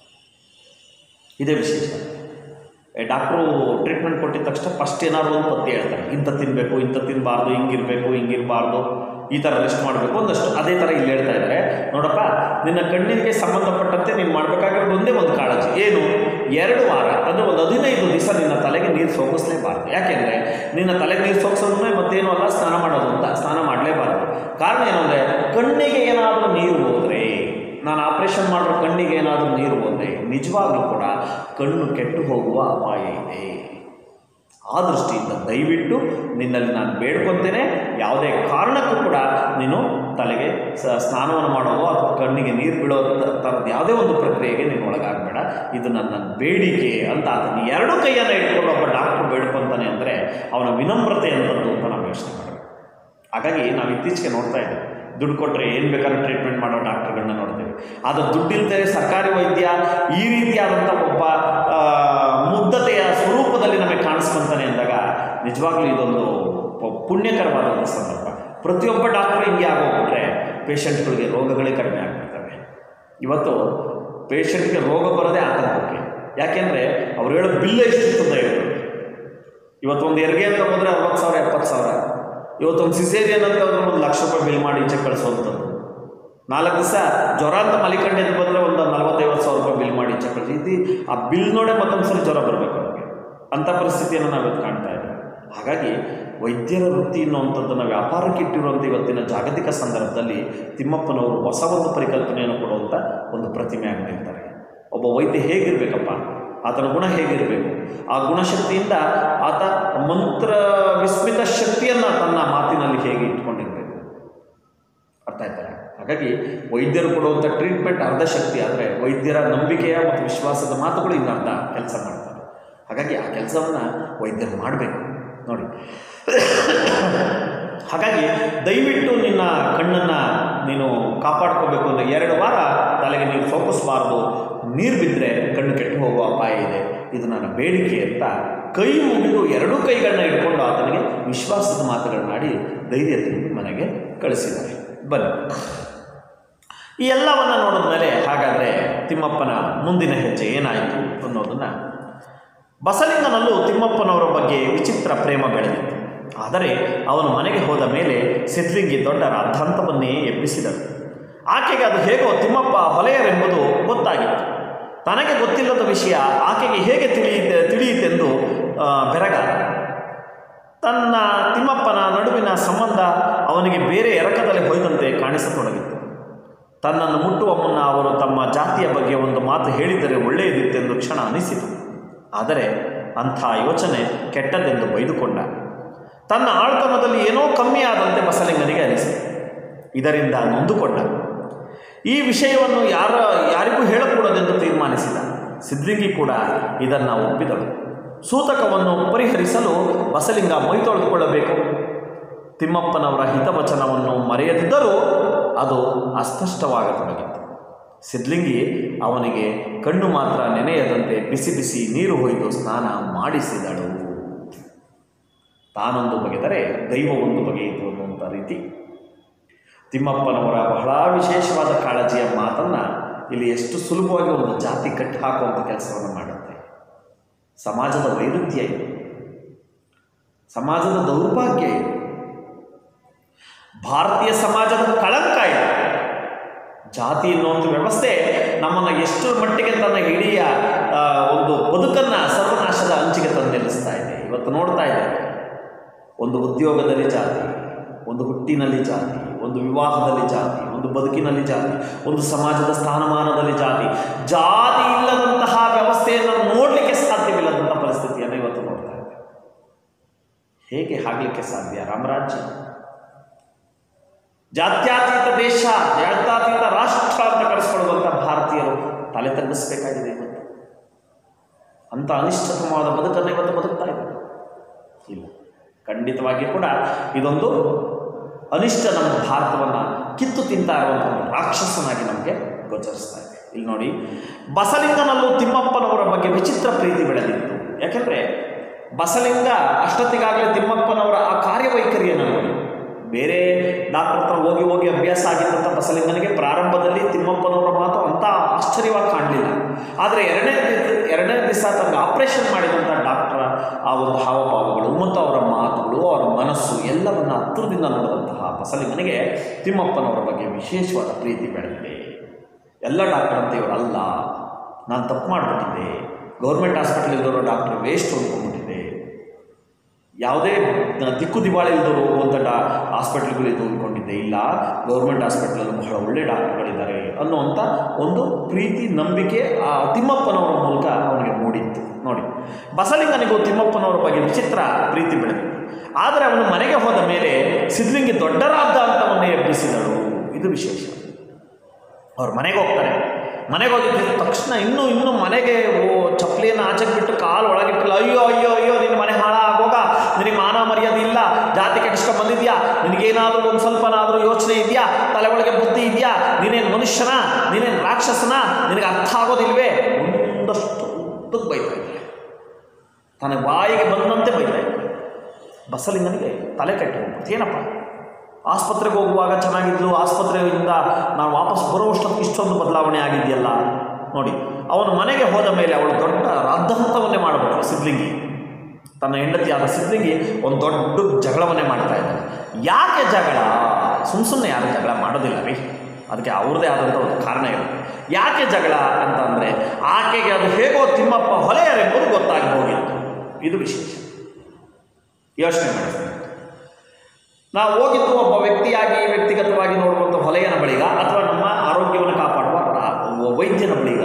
[SPEAKER 1] ಇದೇ ವಿಶೇಷ ಏ, ಡಾಕ್ಟ್ರು ಟ್ರೀಟ್ಮೆಂಟ್ ಕೊಟ್ಟಿದ ತಕ್ಷಣ ಫಸ್ಟ್ ಏನಾದ್ರು ಒಂದು ಪತ್ತೆ ಹೇಳ್ತಾರೆ ಇಂಥ ತಿನ್ನಬೇಕು ಇಂಥ ತಿನ್ನಬಾರ್ದು ಹಿಂಗಿರಬೇಕು ಹಿಂಗಿರಬಾರ್ದು ಈ ಥರ ರೆಸ್ಟ್ ಮಾಡಬೇಕು ಒಂದಷ್ಟು ಅದೇ ಥರ ಇಲ್ಲಿ ಹೇಳ್ತಾ ಇದ್ದಾರೆ ನೋಡಪ್ಪ ನಿನ್ನ ಕಣ್ಣಿಗೆ ಸಂಬಂಧಪಟ್ಟಂತೆ ನೀನು ಮಾಡಬೇಕಾಗಿರೋದು ಒಂದೇ ಒಂದು ಕಾಳಜಿ ಏನು ಎರಡು ವಾರ ಅಂದರೆ ಒಂದು ಹದಿನೈದು ದಿವಸ ನಿನ್ನ ತಲೆಗೆ ನೀರು ಸೋಗಿಸ್ಲೇಬಾರ್ದು ಯಾಕೆಂದರೆ ನಿನ್ನ ತಲೆಗೆ ನೀರು ಸೋಗಿಸೋದನ್ನೇ ಮತ್ತೇನು ಅಲ್ಲ ಸ್ನಾನ ಮಾಡೋದು ಅಂತ ಸ್ನಾನ ಮಾಡಲೇಬಾರ್ದು ಕಾರಣ ಏನು ಅಂದರೆ ಕಣ್ಣಿಗೆ ಏನಾದರೂ ನೀರು ಹೋದರೆ ನಾನು ಆಪರೇಷನ್ ಮಾಡೋ ಕಣ್ಣಿಗೆ ಏನಾದರೂ ನೀರು ಹೋದರೆ ನಿಜವಾಗ್ಲೂ ಕೂಡ ಕಣ್ಣು ಕೆಟ್ಟು ಹೋಗುವ ಅಪಾಯ ಇದೆ ಆ ದೃಷ್ಟಿಯಿಂದ ದಯವಿಟ್ಟು ನಿನ್ನಲ್ಲಿ ನಾನು ಬೇಡ್ಕೊತೇನೆ ಯಾವುದೇ ಕಾರಣಕ್ಕೂ ಕೂಡ ನೀನು ತಲೆಗೆ ಸ ಸ್ನಾನವನ್ನು ಮಾಡೋದು ಅಥವಾ ಕಣ್ಣಿಗೆ ನೀರು ಬೀಳೋ ಥರದ್ದು ಯಾವುದೇ ಒಂದು ಪ್ರಕ್ರಿಯೆಗೆ ನೀನು ಒಳಗಾಗಬೇಡ ಇದು ನನ್ನ ಬೇಡಿಕೆ ಅಂತ ಅದನ್ನು ಎರಡೂ ಕೈಯನ್ನು ಇಟ್ಕೊಂಡು ಒಬ್ಬ ಡಾಕ್ಟ್ರು ಬೇಡ್ಕೊತಾನೆ ಅಂದರೆ ಅವನ ವಿನಮ್ರತೆ ಅಂತದ್ದು ಅಂತ ನಾವು ಯೋಚನೆ ಮಾಡಬೇಕು ಹಾಗಾಗಿ ನಾವು ಇತ್ತೀಚೆಗೆ ನೋಡ್ತಾ ಇದ್ದೀವಿ ದುಡ್ಡು ಕೊಟ್ಟರೆ ಏನು ಬೇಕಾದ್ರೂ ಟ್ರೀಟ್ಮೆಂಟ್ ಮಾಡೋ ಡಾಕ್ಟರ್ಗಳನ್ನ ನೋಡ್ತೀವಿ ಅದು ದುಡ್ಡಿಲ್ಲದೆ ಸರ್ಕಾರಿ ವೈದ್ಯ ಈ ರೀತಿಯಾದಂಥ ಒಬ್ಬ ಆ, ಮುಗ್ಧತೆಯ ಸ್ವರೂಪದಲ್ಲಿ ನಮಗೆ ಕಾಣಿಸ್ಕೊಂತಾನೆ ಅಂದಾಗ ನಿಜವಾಗ್ಲೂ ಇದೊಂದು ಪ- ಪುಣ್ಯಕರವಾದಂಥ ಸಂದರ್ಭ ಪ್ರತಿಯೊಬ್ಬ ಡಾಕ್ಟರ್ ಹಿಂಗೆ ಆಗೋಗ್ಬಿಟ್ರೆ ಪೇಷಂಟ್ಗಳಿಗೆ ರೋಗಗಳೇ ಕಡಿಮೆ ಆಗ್ಬಿಡ್ತವೆ ಇವತ್ತು ಪೇಷಂಟ್ಗೆ ರೋಗ ಬರೋದೇ ಆತಂಕಕ್ಕೆ ಯಾಕೆಂದರೆ ಅವ್ರು ಹೇಳೋ ಬಿಲ್ ಎಷ್ಟು ಅಂತ ಹೇಳೋದು ಇವತ್ತೊಂದು ಹೆರಿಗೆ ಅಂತ ಹೋದರೆ ಅರವತ್ತು ಸಾವಿರ ಎಪ್ಪತ್ತು ಸಾವಿರ ಇವತ್ತೊಂದು ಸಿಸೇರಿಯನ್ ಅಂತ ಹೋದ್ರೆ ಒಂದು ಲಕ್ಷ ರೂಪಾಯಿ ಬಿಲ್ ಮಾಡಿ ಈಚೆ ಕಳಿಸೋವಂಥದ್ದು ನಾಲ್ಕು ದಿವಸ ಜ್ವರ ಅಂತ ಮಲಿಕಂಡಿದ್ದು ಬಂದರೆ ಒಂದು ನಲ್ವತ್ತೈವತ್ತು ಸಾವಿರ ರೂಪಾಯಿ ಬಿಲ್ ಮಾಡಿ ಈಚೆ ಕಳಿಸಿ ಇದು ಆ ಬಿಲ್ ನೋಡೇ ಮತ್ತೊಂದು ಸಲ ಜ್ವರ ಬರಬೇಕು ಅವ್ರಿಗೆ ಅಂಥ ಪರಿಸ್ಥಿತಿಯನ್ನು ನಾವು ಇವತ್ತು ಕಾಣ್ತಾ ಇದ್ದೀವಿ ಹಾಗಾಗಿ ವೈದ್ಯರ ವೃತ್ತಿ ಅನ್ನುವಂಥದ್ದನ್ನು ವ್ಯಾಪಾರಕ್ಕೆ ಇಟ್ಟಿರುವಂಥ ಇವತ್ತಿನ ಜಾಗತಿಕ ಸಂದರ್ಭದಲ್ಲಿ ತಿಮ್ಮಪ್ಪನವರು ಹೊಸ ಒಂದು ಪರಿಕಲ್ಪನೆಯನ್ನು ಕೊಡುವಂಥ ಒಂದು ಪ್ರತಿಮೆ ಆಗಿ ನಿಲ್ತಾರೆ ಒಬ್ಬ ವೈದ್ಯ ಹೇಗಿರಬೇಕಪ್ಪ ಆತನ ಗುಣ ಹೇಗಿರಬೇಕು ಆ ಗುಣಶಕ್ತಿಯಿಂದ ಆತ ಮಂತ್ರ ವಿಸ್ಮಿತ ಶಕ್ತಿಯನ್ನು ತನ್ನ ಮಾತಿನಲ್ಲಿ ಹೇಗೆ ಇಟ್ಕೊಂಡಿರಬೇಕು ಅರ್ಥ ಆಯ್ತಲ್ಲ ಹಾಗಾಗಿ ವೈದ್ಯರು ಕೊಡುವಂಥ ಟ್ರೀಟ್ಮೆಂಟ್ ಅರ್ಧ ಶಕ್ತಿ ಆದರೆ ವೈದ್ಯರ ನಂಬಿಕೆಯ ಮತ್ತು ವಿಶ್ವಾಸದ ಮಾತುಗಳು ಇನ್ನು ಅರ್ಧ ಕೆಲಸ ಮಾಡ್ತಾರೆ ಹಾಗಾಗಿ ಆ ಕೆಲಸವನ್ನು ವೈದ್ಯರು ಮಾಡಬೇಕು ನೋಡಿ ಹಾಗಾಗಿ ದಯವಿಟ್ಟು ನಿನ್ನ ಕಣ್ಣನ್ನು ನೀನು ಕಾಪಾಡ್ಕೋಬೇಕು ಅಂದರೆ ಎರಡು ವಾರ ತಲೆಗೆ ನೀರು ಸೋಕಿಸಬಾರ್ದು ನೀರು ಬಿದ್ದರೆ ಕಣ್ಣು ಕೆಟ್ಟು ಹೋಗುವ ಅಪಾಯ ಇದೆ ಇದು ನನ್ನ ಬೇಡಿಕೆ ಅಂತ ಕೈ ಮುಗಿದು ಎರಡೂ ಕೈಗಳನ್ನ ಇಟ್ಕೊಂಡು ಆತನಿಗೆ ವಿಶ್ವಾಸದ ಮಾತುಗಳನ್ನಾಡಿ ಧೈರ್ಯ ತುಂಬಿ ಮನೆಗೆ ಕಳಿಸಿದ್ದಾರೆ ಬನ್ನಿ ಈ ಎಲ್ಲವನ್ನು ನೋಡಿದ ಮೇಲೆ ಹಾಗಾದರೆ ತಿಮ್ಮಪ್ಪನ ಮುಂದಿನ ಹೆಜ್ಜೆ ಏನಾಯಿತು ಅನ್ನೋದನ್ನು ಬಸಲಿಂಗನಲ್ಲೂ ತಿಮ್ಮಪ್ಪನವರ ಬಗ್ಗೆ ವಿಚಿತ್ರ ಪ್ರೇಮ ಬೆಳೆದಿತ್ತು ಆದರೆ ಅವನು ಮನೆಗೆ ಹೋದ ಮೇಲೆ ಸಿದ್ಲಿಂಗಿ ದೊಡ್ಡ ರಾದ್ಧಾಂತವನ್ನೇ ಎಬ್ಬಿಸಿದಳು ಆಕೆಗೆ ಅದು ಹೇಗೋ ತಿಮ್ಮಪ್ಪ ಹೊಲೆಯರೆಂಬುದು ಗೊತ್ತಾಗಿತ್ತು ತನಗೆ ಗೊತ್ತಿಲ್ಲದ ವಿಷಯ ಆಕೆಗೆ ಹೇಗೆ ತಿಳಿಯಿತೆ ತಿಳಿಯಿತೆಂದು ಆ, ಬೆರಗಾದ ತನ್ನ ತಿಮ್ಮಪ್ಪನ ನಡುವಿನ ಸಂಬಂಧ ಅವನಿಗೆ ಬೇರೆ ಎರಕದಲ್ಲಿ ಹೊಯ್ದಂತೆ ಕಾಣಿಸತೊಡಗಿತ್ತು ತನ್ನನ್ನು ಮುಟ್ಟುವ ಮುನ್ನ ಅವರು ತಮ್ಮ ಜಾತಿಯ ಬಗ್ಗೆ ಒಂದು ಮಾತು ಹೇಳಿದರೆ ಒಳ್ಳೆಯದಿತ್ತೆಂದು ಕ್ಷಣ ಅನಿಸಿತು ಆದರೆ ಅಂಥ ಯೋಚನೆ ಕೆಟ್ಟದೆಂದು ಬೈದುಕೊಂಡ ತನ್ನ ಆಳ್ತನದಲ್ಲಿ ಏನೋ ಕಮ್ಮಿ ಆದಂತೆ ಬಸಲಿಂಗನಿಗೆ ಅನಿಸಿತು ಇದರಿಂದ ನೊಂದುಕೊಂಡ ಈ ವಿಷಯವನ್ನು ಯಾರ ಯಾರಿಗೂ ಹೇಳಕೂಡದೆಂದು ತೀರ್ಮಾನಿಸಿದ ಸಿದ್ಲಿಂಗಿ ಕೂಡ ಇದನ್ನು ಒಪ್ಪಿದಳು ಸೂತಕವನ್ನು ಪರಿಹರಿಸಲು ಬಸಲಿಂಗ ಮೈ ತೊಳೆದುಕೊಳ್ಳಬೇಕು ತಿಮ್ಮಪ್ಪನವರ ಹಿತವಚನವನ್ನು ಮರೆಯದಿದ್ದರೂ ಅದು ಅಸ್ಪಷ್ಟವಾಗತೊಡಗಿತ್ತು ಸಿದ್ಲಿಂಗಿ ಅವನಿಗೆ ಕಣ್ಣು ಮಾತ್ರ ನೆನೆಯದಂತೆ ಬಿಸಿ ಬಿಸಿ ನೀರು ಹೊಯ್ದು ಸ್ನಾನ ಮಾಡಿಸಿದಳು ತಾನೊಂದು ಬಗೆದರೆ ದೈವ ಒಂದು ಬಗೆಯಿತು ಅನ್ನುವಂಥ ರೀತಿ ತಿಮ್ಮಪ್ಪನವರ ಬಹಳ ವಿಶೇಷವಾದ ಕಾಳಜಿಯ ಮಾತನ್ನು ಇಲ್ಲಿ ಎಷ್ಟು ಸುಲಭವಾಗಿ ಒಂದು ಜಾತಿ ಕಟ್ಟಿ ಹಾಕುವಂಥ ಕೆಲಸವನ್ನು ಮಾಡುತ್ತೆ ಸಮಾಜದ ವೈರುಧ್ಯ ಇದು ಸಮಾಜದ ದೌರ್ಭಾಗ್ಯ ಇದು ಭಾರತೀಯ ಸಮಾಜದ ಕಳಂಕ ಇದು ಜಾತಿ ಅನ್ನುವಂಥ ವ್ಯವಸ್ಥೆ ನಮ್ಮನ್ನು ಎಷ್ಟು ಮಟ್ಟಿಗೆ ತನ್ನ ಇಡೀ ಆ, ಒಂದು ಬದುಕನ್ನು ಸರ್ವನಾಶದ ಅಂಚಿಗೆ ತಂದು ನಿಲ್ಲಿಸ್ತಾ ಇದೆ ಇವತ್ತು ನೋಡ್ತಾ ಇದ್ದೇವೆ ಒಂದು ಉದ್ಯೋಗದಲ್ಲಿ ಜಾತಿ ಒಂದು ಹುಟ್ಟಿನಲ್ಲಿ ಜಾತಿ ಒಂದು ವಿವಾಹದಲ್ಲಿ ಜಾತಿ ಒಂದು ಬದುಕಿನಲ್ಲಿ ಜಾತಿ ಒಂದು ಸಮಾಜದ ಸ್ಥಾನಮಾನದಲ್ಲಿ ಜಾತಿ ಜಾತಿ ಇಲ್ಲದಂತಹ ವ್ಯವಸ್ಥೆಯನ್ನು ನೋಡಲಿಕ್ಕೆ ಸಾಧ್ಯವಿಲ್ಲದಂಥ ಪರಿಸ್ಥಿತಿಯನ್ನು ಇವತ್ತು ನೋಡ್ತಾ ಇದ್ದೇವೆ ಹೇಗೆ ಆಗಲಿಕ್ಕೆ ಸಾಧ್ಯ ರಾಮರಾಜ್ಯ ಜಾತ್ಯತೀತ ದೇಶ ಜಾತ್ಯತೀತ ರಾಷ್ಟ್ರ ಅಂತ ಕರೆಸ್ಕೊಳ್ಳುವಂಥ ಭಾರತೀಯರು ತಲೆ ತಗ್ಗಿಸ್ಬೇಕಾಗಿದೆ ಇವತ್ತು ಅಂಥ ಅನಿಷ್ಟತಮವಾದ ಬದುಕನ್ನು ಇವತ್ತು ಬದುಕ್ತಾ ಇದ್ದಾರೆ ಇಲ್ಲ ಖಂಡಿತವಾಗಿ ಕೂಡ ಇದೊಂದು ಅನಿಷ್ಟ ನಮ್ಮ ಭಾರತವನ್ನು ಕಿತ್ತು ತಿಂತಾ ಇರುವಂಥ ಒಂದು ರಾಕ್ಷಸನಾಗಿ ನಮಗೆ ಗೋಚರಿಸ್ತಾ ಇದೆ ಇಲ್ಲಿ ನೋಡಿ ಬಸಲಿಂಗನಲ್ಲೂ ತಿಮ್ಮಪ್ಪನವರ ಬಗ್ಗೆ ವಿಚಿತ್ರ ಪ್ರೀತಿ ಬೆಳೆದಿತ್ತು ಯಾಕೆಂದರೆ ಬಸಲಿಂಗ ಅಷ್ಟೊತ್ತಿಗಾಗಲೇ ತಿಮ್ಮಪ್ಪನವರ ಆ ಕಾರ್ಯವೈಖರಿಯನ್ನು ನೋಡಿ ಬೇರೆ ಡಾಕ್ಟರ್ ಹತ್ರ ಹೋಗಿ ಹೋಗಿ ಅಭ್ಯಾಸ ಆಗಿದ್ದಂಥ ಬಸಲಿಂಗನಿಗೆ ಪ್ರಾರಂಭದಲ್ಲಿ ತಿಮ್ಮಪ್ಪನವರ ಮಾತು ಅಂಥ ಆಶ್ಚರ್ಯವಾಗಿ ಕಾಣಲಿಲ್ಲ ಆದರೆ ಎರಡನೇ ದಿವ್ಸ ಎರಡನೇ ದಿವಸ ತನಗೆ ಆಪರೇಷನ್ ಮಾಡಿದಂಥ ಡಾಕ್ಟರ್ ಆ ಒಂದು ಹಾವಭಾವಗಳು ಮತ್ತು ಅವರ ಮಾತುಗಳು ಅವರ ಮನಸ್ಸು ಎಲ್ಲವನ್ನು ಹತ್ತಿರದಿಂದ ನೋಡಿದಂತಹ ಬಸಲಿಂಗನಿಗೆ ತಿಮ್ಮಪ್ಪನವರ ಬಗ್ಗೆ ವಿಶೇಷವಾದ ಪ್ರೀತಿ ಬೆಳೆದಿದೆ ಎಲ್ಲ ಡಾಕ್ಟರ್ ಅಂತ ಇವರಲ್ಲ ನಾನು ತಪ್ಪು ಮಾಡಿಬಿಟ್ಟಿದ್ದೆ ಗೌರ್ಮೆಂಟ್ ಹಾಸ್ಪಿಟ್ಲಿದ್ದವರು ಡಾಕ್ಟರ್ ವೇಸ್ಟ್ ಅಂದ್ಕೊಂಡ್ಬಿಟ್ಟಿದೆ ಯಾವುದೇ ದಿಕ್ಕು ದಿವಾಳಿ ಇಲ್ದವರು ಹೋಗುವಂಥ ಡಾ ಹಾಸ್ಪಿಟ್ಲ್ಗಳಿದ್ದು ಅಂದ್ಕೊಂಡಿದ್ದೆ ಇಲ್ಲ ಗೌರ್ಮೆಂಟ್ ಹಾಸ್ಪಿಟ್ಲಲ್ಲಿ ಬಹಳ ಒಳ್ಳೆ ಡಾಕ್ಟರ್ಗಳಿದ್ದಾರೆ ಅನ್ನುವಂಥ ಒಂದು ಪ್ರೀತಿ ನಂಬಿಕೆ ಆ ತಿಮ್ಮಪ್ಪನವರ ಮೂಲಕ ಅವನಿಗೆ ಮೂಡಿತ್ತು ನೋಡಿ ಬಸಲಿಂಗನಿಗೂ ತಿಮ್ಮಪ್ಪನವರ ಬಗ್ಗೆ ವಿಚಿತ್ರ ಪ್ರೀತಿ ಬೆಳೆದಿತ್ತು ಆದರೆ ಅವನು ಮನೆಗೆ ಹೋದ ಮೇಲೆ ಸಿದ್ಧಲಿಂಗಿ ದೊಡ್ಡ ರಾದ್ದಾಂತವನ್ನೇ ಎಬ್ಬಿಸಿದಳು ಇದು ವಿಶೇಷ ಅವ್ರ ಮನೆಗೆ ಹೋಗ್ತಾರೆ ಮನೆಗೆ ಹೋಗಿದ್ದ ತಕ್ಷಣ ಇನ್ನೂ ಇನ್ನೂ ಮನೆಗೆ ಓ ಚಪ್ಪಲಿಯನ್ನು ಆಚೆಗೆ ಬಿಟ್ಟು ಕಾಲು ಒಳಗಿಟ್ಟಿಲ್ಲ ಅಯ್ಯೋ ಅಯ್ಯೋ ಅಯ್ಯೋ ನಿನ್ನ ಮನೆ ಹಾಳಾಗೋಗ ನಿನಗೆ ಮಾನ ಮರ್ಯಾದೆ ಇಲ್ಲ ಜಾತಿ ಕೆಡಿಸ್ಕೊಂಡು ಬಂದಿದ್ಯಾ ನಿನಗೇನಾದರೂ ಒಂದು ಸ್ವಲ್ಪನಾದರೂ ಯೋಚನೆ ಇದೆಯಾ ತಲೆ ಒಳಗೆ ಬುದ್ಧಿ ಇದೆಯಾ ನೀನೇನು ಮನುಷ್ಯನ ನೀನೇನು ರಾಕ್ಷಸನ ನಿನಗೆ ಅರ್ಥ ಆಗೋದಿಲ್ವೇ ಒಂದಷ್ಟು ಉದ್ದಕ್ಕೆ ಬೈತಾ ಇದ್ದೆ ತನ್ನ ಬಾಯಿಗೆ ಬಂದಂತೆ ಬೈತಾ ಇದ್ದೆ ಬಸಲಿಂಗನಿಗೆ ತಲೆ ಕೆಟ್ಟು ಹೋಗ್ಬಿಡ್ತು ಏನಪ್ಪ ಆಸ್ಪತ್ರೆಗೆ ಹೋಗುವಾಗ ಚೆನ್ನಾಗಿದ್ಲು ಆಸ್ಪತ್ರೆಯಿಂದ ನಾವು ವಾಪಸ್ ಬರುವಷ್ಟೊತ್ತಿಗೆ ಇಷ್ಟೊಂದು ಬದಲಾವಣೆ ಆಗಿದೆಯಲ್ಲ ನೋಡಿ ಅವನ ಮನೆಗೆ ಹೋದ ಮೇಲೆ ಅವಳು ದೊಡ್ಡ ರಾದ್ಧಾಂತವನ್ನೇ ಮಾಡಿಬಿಟ್ರು ಸಿದ್ಲಿಂಗಿ ತನ್ನ ಹೆಂಡತಿಯಾದ ಸಿದ್ಲಿಂಗಿ ಒಂದು ದೊಡ್ಡ ಜಗಳವನ್ನೇ ಮಾಡ್ತಾ ಇದ್ದಾನೆ ಯಾಕೆ ಜಗಳ ಸುಮ್ಮ ಸುಮ್ಮನೆ ಯಾರು ಜಗಳ ಮಾಡೋದಿಲ್ಲ ರೀ ಅದಕ್ಕೆ ಅವ್ರದ್ದೇ ಆದಂಥ ಒಂದು ಕಾರಣ ಇರುತ್ತೆ ಯಾಕೆ ಜಗಳ ಅಂತ ಅಂದರೆ ಆಕೆಗೆ ಅದು ಹೇಗೋ ತಿಮ್ಮಪ್ಪ ಹೊಲೆಯರೆಂಬುದು ಗೊತ್ತಾಗಿ ಹೋಗಿತ್ತು ಇದು ವಿಶೇಷ ಯೋಚನೆ ಮಾಡಿ ನಾವು ಹೋಗಿದ್ದು ಒಬ್ಬ ವ್ಯಕ್ತಿಯಾಗಿ ವ್ಯಕ್ತಿಗತವಾಗಿ ನೋಡುವಂಥ ಹೊಲೆಯನ ಬಳಿಗ ಅಥವಾ ನಮ್ಮ ಆರೋಗ್ಯವನ್ನು ಕಾಪಾಡುವ ರಾ- ವೈದ್ಯನ ಬಳಿಗ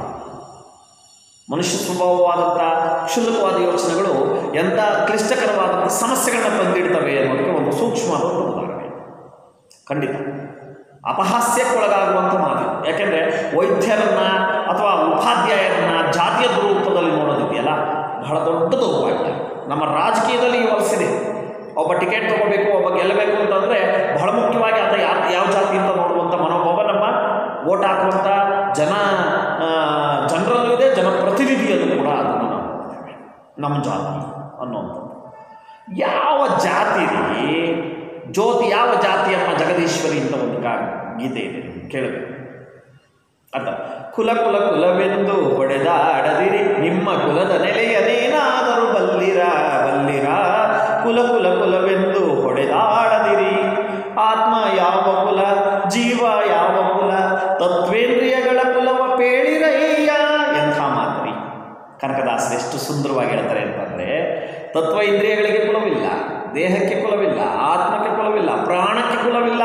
[SPEAKER 1] ಮನುಷ್ಯ ಸ್ವಭಾವವಾದಂಥ ಕ್ಷುಲ್ಲಕವಾದ ಯೋಚನೆಗಳು ಎಂಥ ಕ್ಲಿಷ್ಟಕರವಾದಂಥ ಸಮಸ್ಯೆಗಳನ್ನ ತಂದಿಡ್ತವೆ ಅನ್ನೋದಕ್ಕೆ ಒಂದು ಸೂಕ್ಷ್ಮವಾದ ಒಂದು ಉದಾಹರಣೆ ಖಂಡಿತ ಅಪಹಾಸ್ಯಕ್ಕೊಳಗಾಗುವಂಥ ಮಾತು ಯಾಕೆಂದರೆ ವೈದ್ಯರನ್ನ ಅಥವಾ ಉಪಾಧ್ಯಾಯರನ್ನ ಜಾತಿಯ ರೂಪದಲ್ಲಿ ನೋಡೋದಿದೆಯಲ್ಲ ಬಹಳ ದೊಡ್ಡ ದೌರ್ಭಾಗ್ಯ ನಮ್ಮ ರಾಜಕೀಯದಲ್ಲಿ ಈ ಹೊಲಸಿದೆ ಒಬ್ಬ ಟಿಕೆಟ್ ತಗೋಬೇಕು ಒಬ್ಬ ಗೆಲ್ಲಬೇಕು ಅಂತಂದರೆ ಬಹಳ ಮುಖ್ಯವಾಗಿ ಆತ ಯಾವ ಯಾವ ಜಾತಿ ಅಂತ ನೋಡುವಂಥ ಮನೋಭಾವ ನಮ್ಮ ಓಟ್ ಹಾಕುವಂಥ ಜನ ಆ, ಜನರಲ್ಲೂ ಇದೆ ಜನಪ್ರತಿನಿಧಿಯಲ್ಲೂ ಕೂಡ ಅದನ್ನು ನಾವು ನೋಡ್ತೇವೆ ನಮ್ಮ ಜಾತಿ ಅನ್ನುವಂಥದ್ದು ಯಾವ ಜಾತಿ ರೀ ಜ್ಯೋತಿ ಯಾವ ಜಾತಿಯಮ್ಮ ಜಗದೀಶ್ವರಿ ಅಂತ ಒಂದು ಕಾ ಗೀತೆ ಇದೆ ಕೇಳಬೇಕು ಅರ್ಥ ಕುಲ ಕುಲ ಕುಲವೆಂದು ಹೊಡೆದಾಡದಿರಿ ನಿಮ್ಮ ಕುಲದ ನೆಲೆಯನೇನಾದರೂ ಬಲ್ಲಿರ ಬಲ್ಲಿರ ಕುಲ ಕುಲ ಕುಲವೆಂದು ಹೊಡೆದಾಡದಿರಿ ಆತ್ಮ ಯಾವ ಕುಲ ಜೀವ ಯಾವ ಕುಲ ತತ್ವೇಂದ್ರಿಯಗಳ ಕುಲವ ಪೇಳಿರಯ್ಯ ಎಂಥ ಮಾತ್ರಿ ಕನಕದಾಸರು ಎಷ್ಟು ಸುಂದರವಾಗಿ ಹೇಳ್ತಾರೆ ಅಂತಂದರೆ ತತ್ವ ಇಂದ್ರಿಯಗಳಿಗೆ ಕುಲವಿಲ್ಲ ದೇಹಕ್ಕೆ ಕುಲವಿಲ್ಲ ಆತ್ಮಕ್ಕೆ ಕುಲವಿಲ್ಲ ಪ್ರಾಣಕ್ಕೆ ಕುಲವಿಲ್ಲ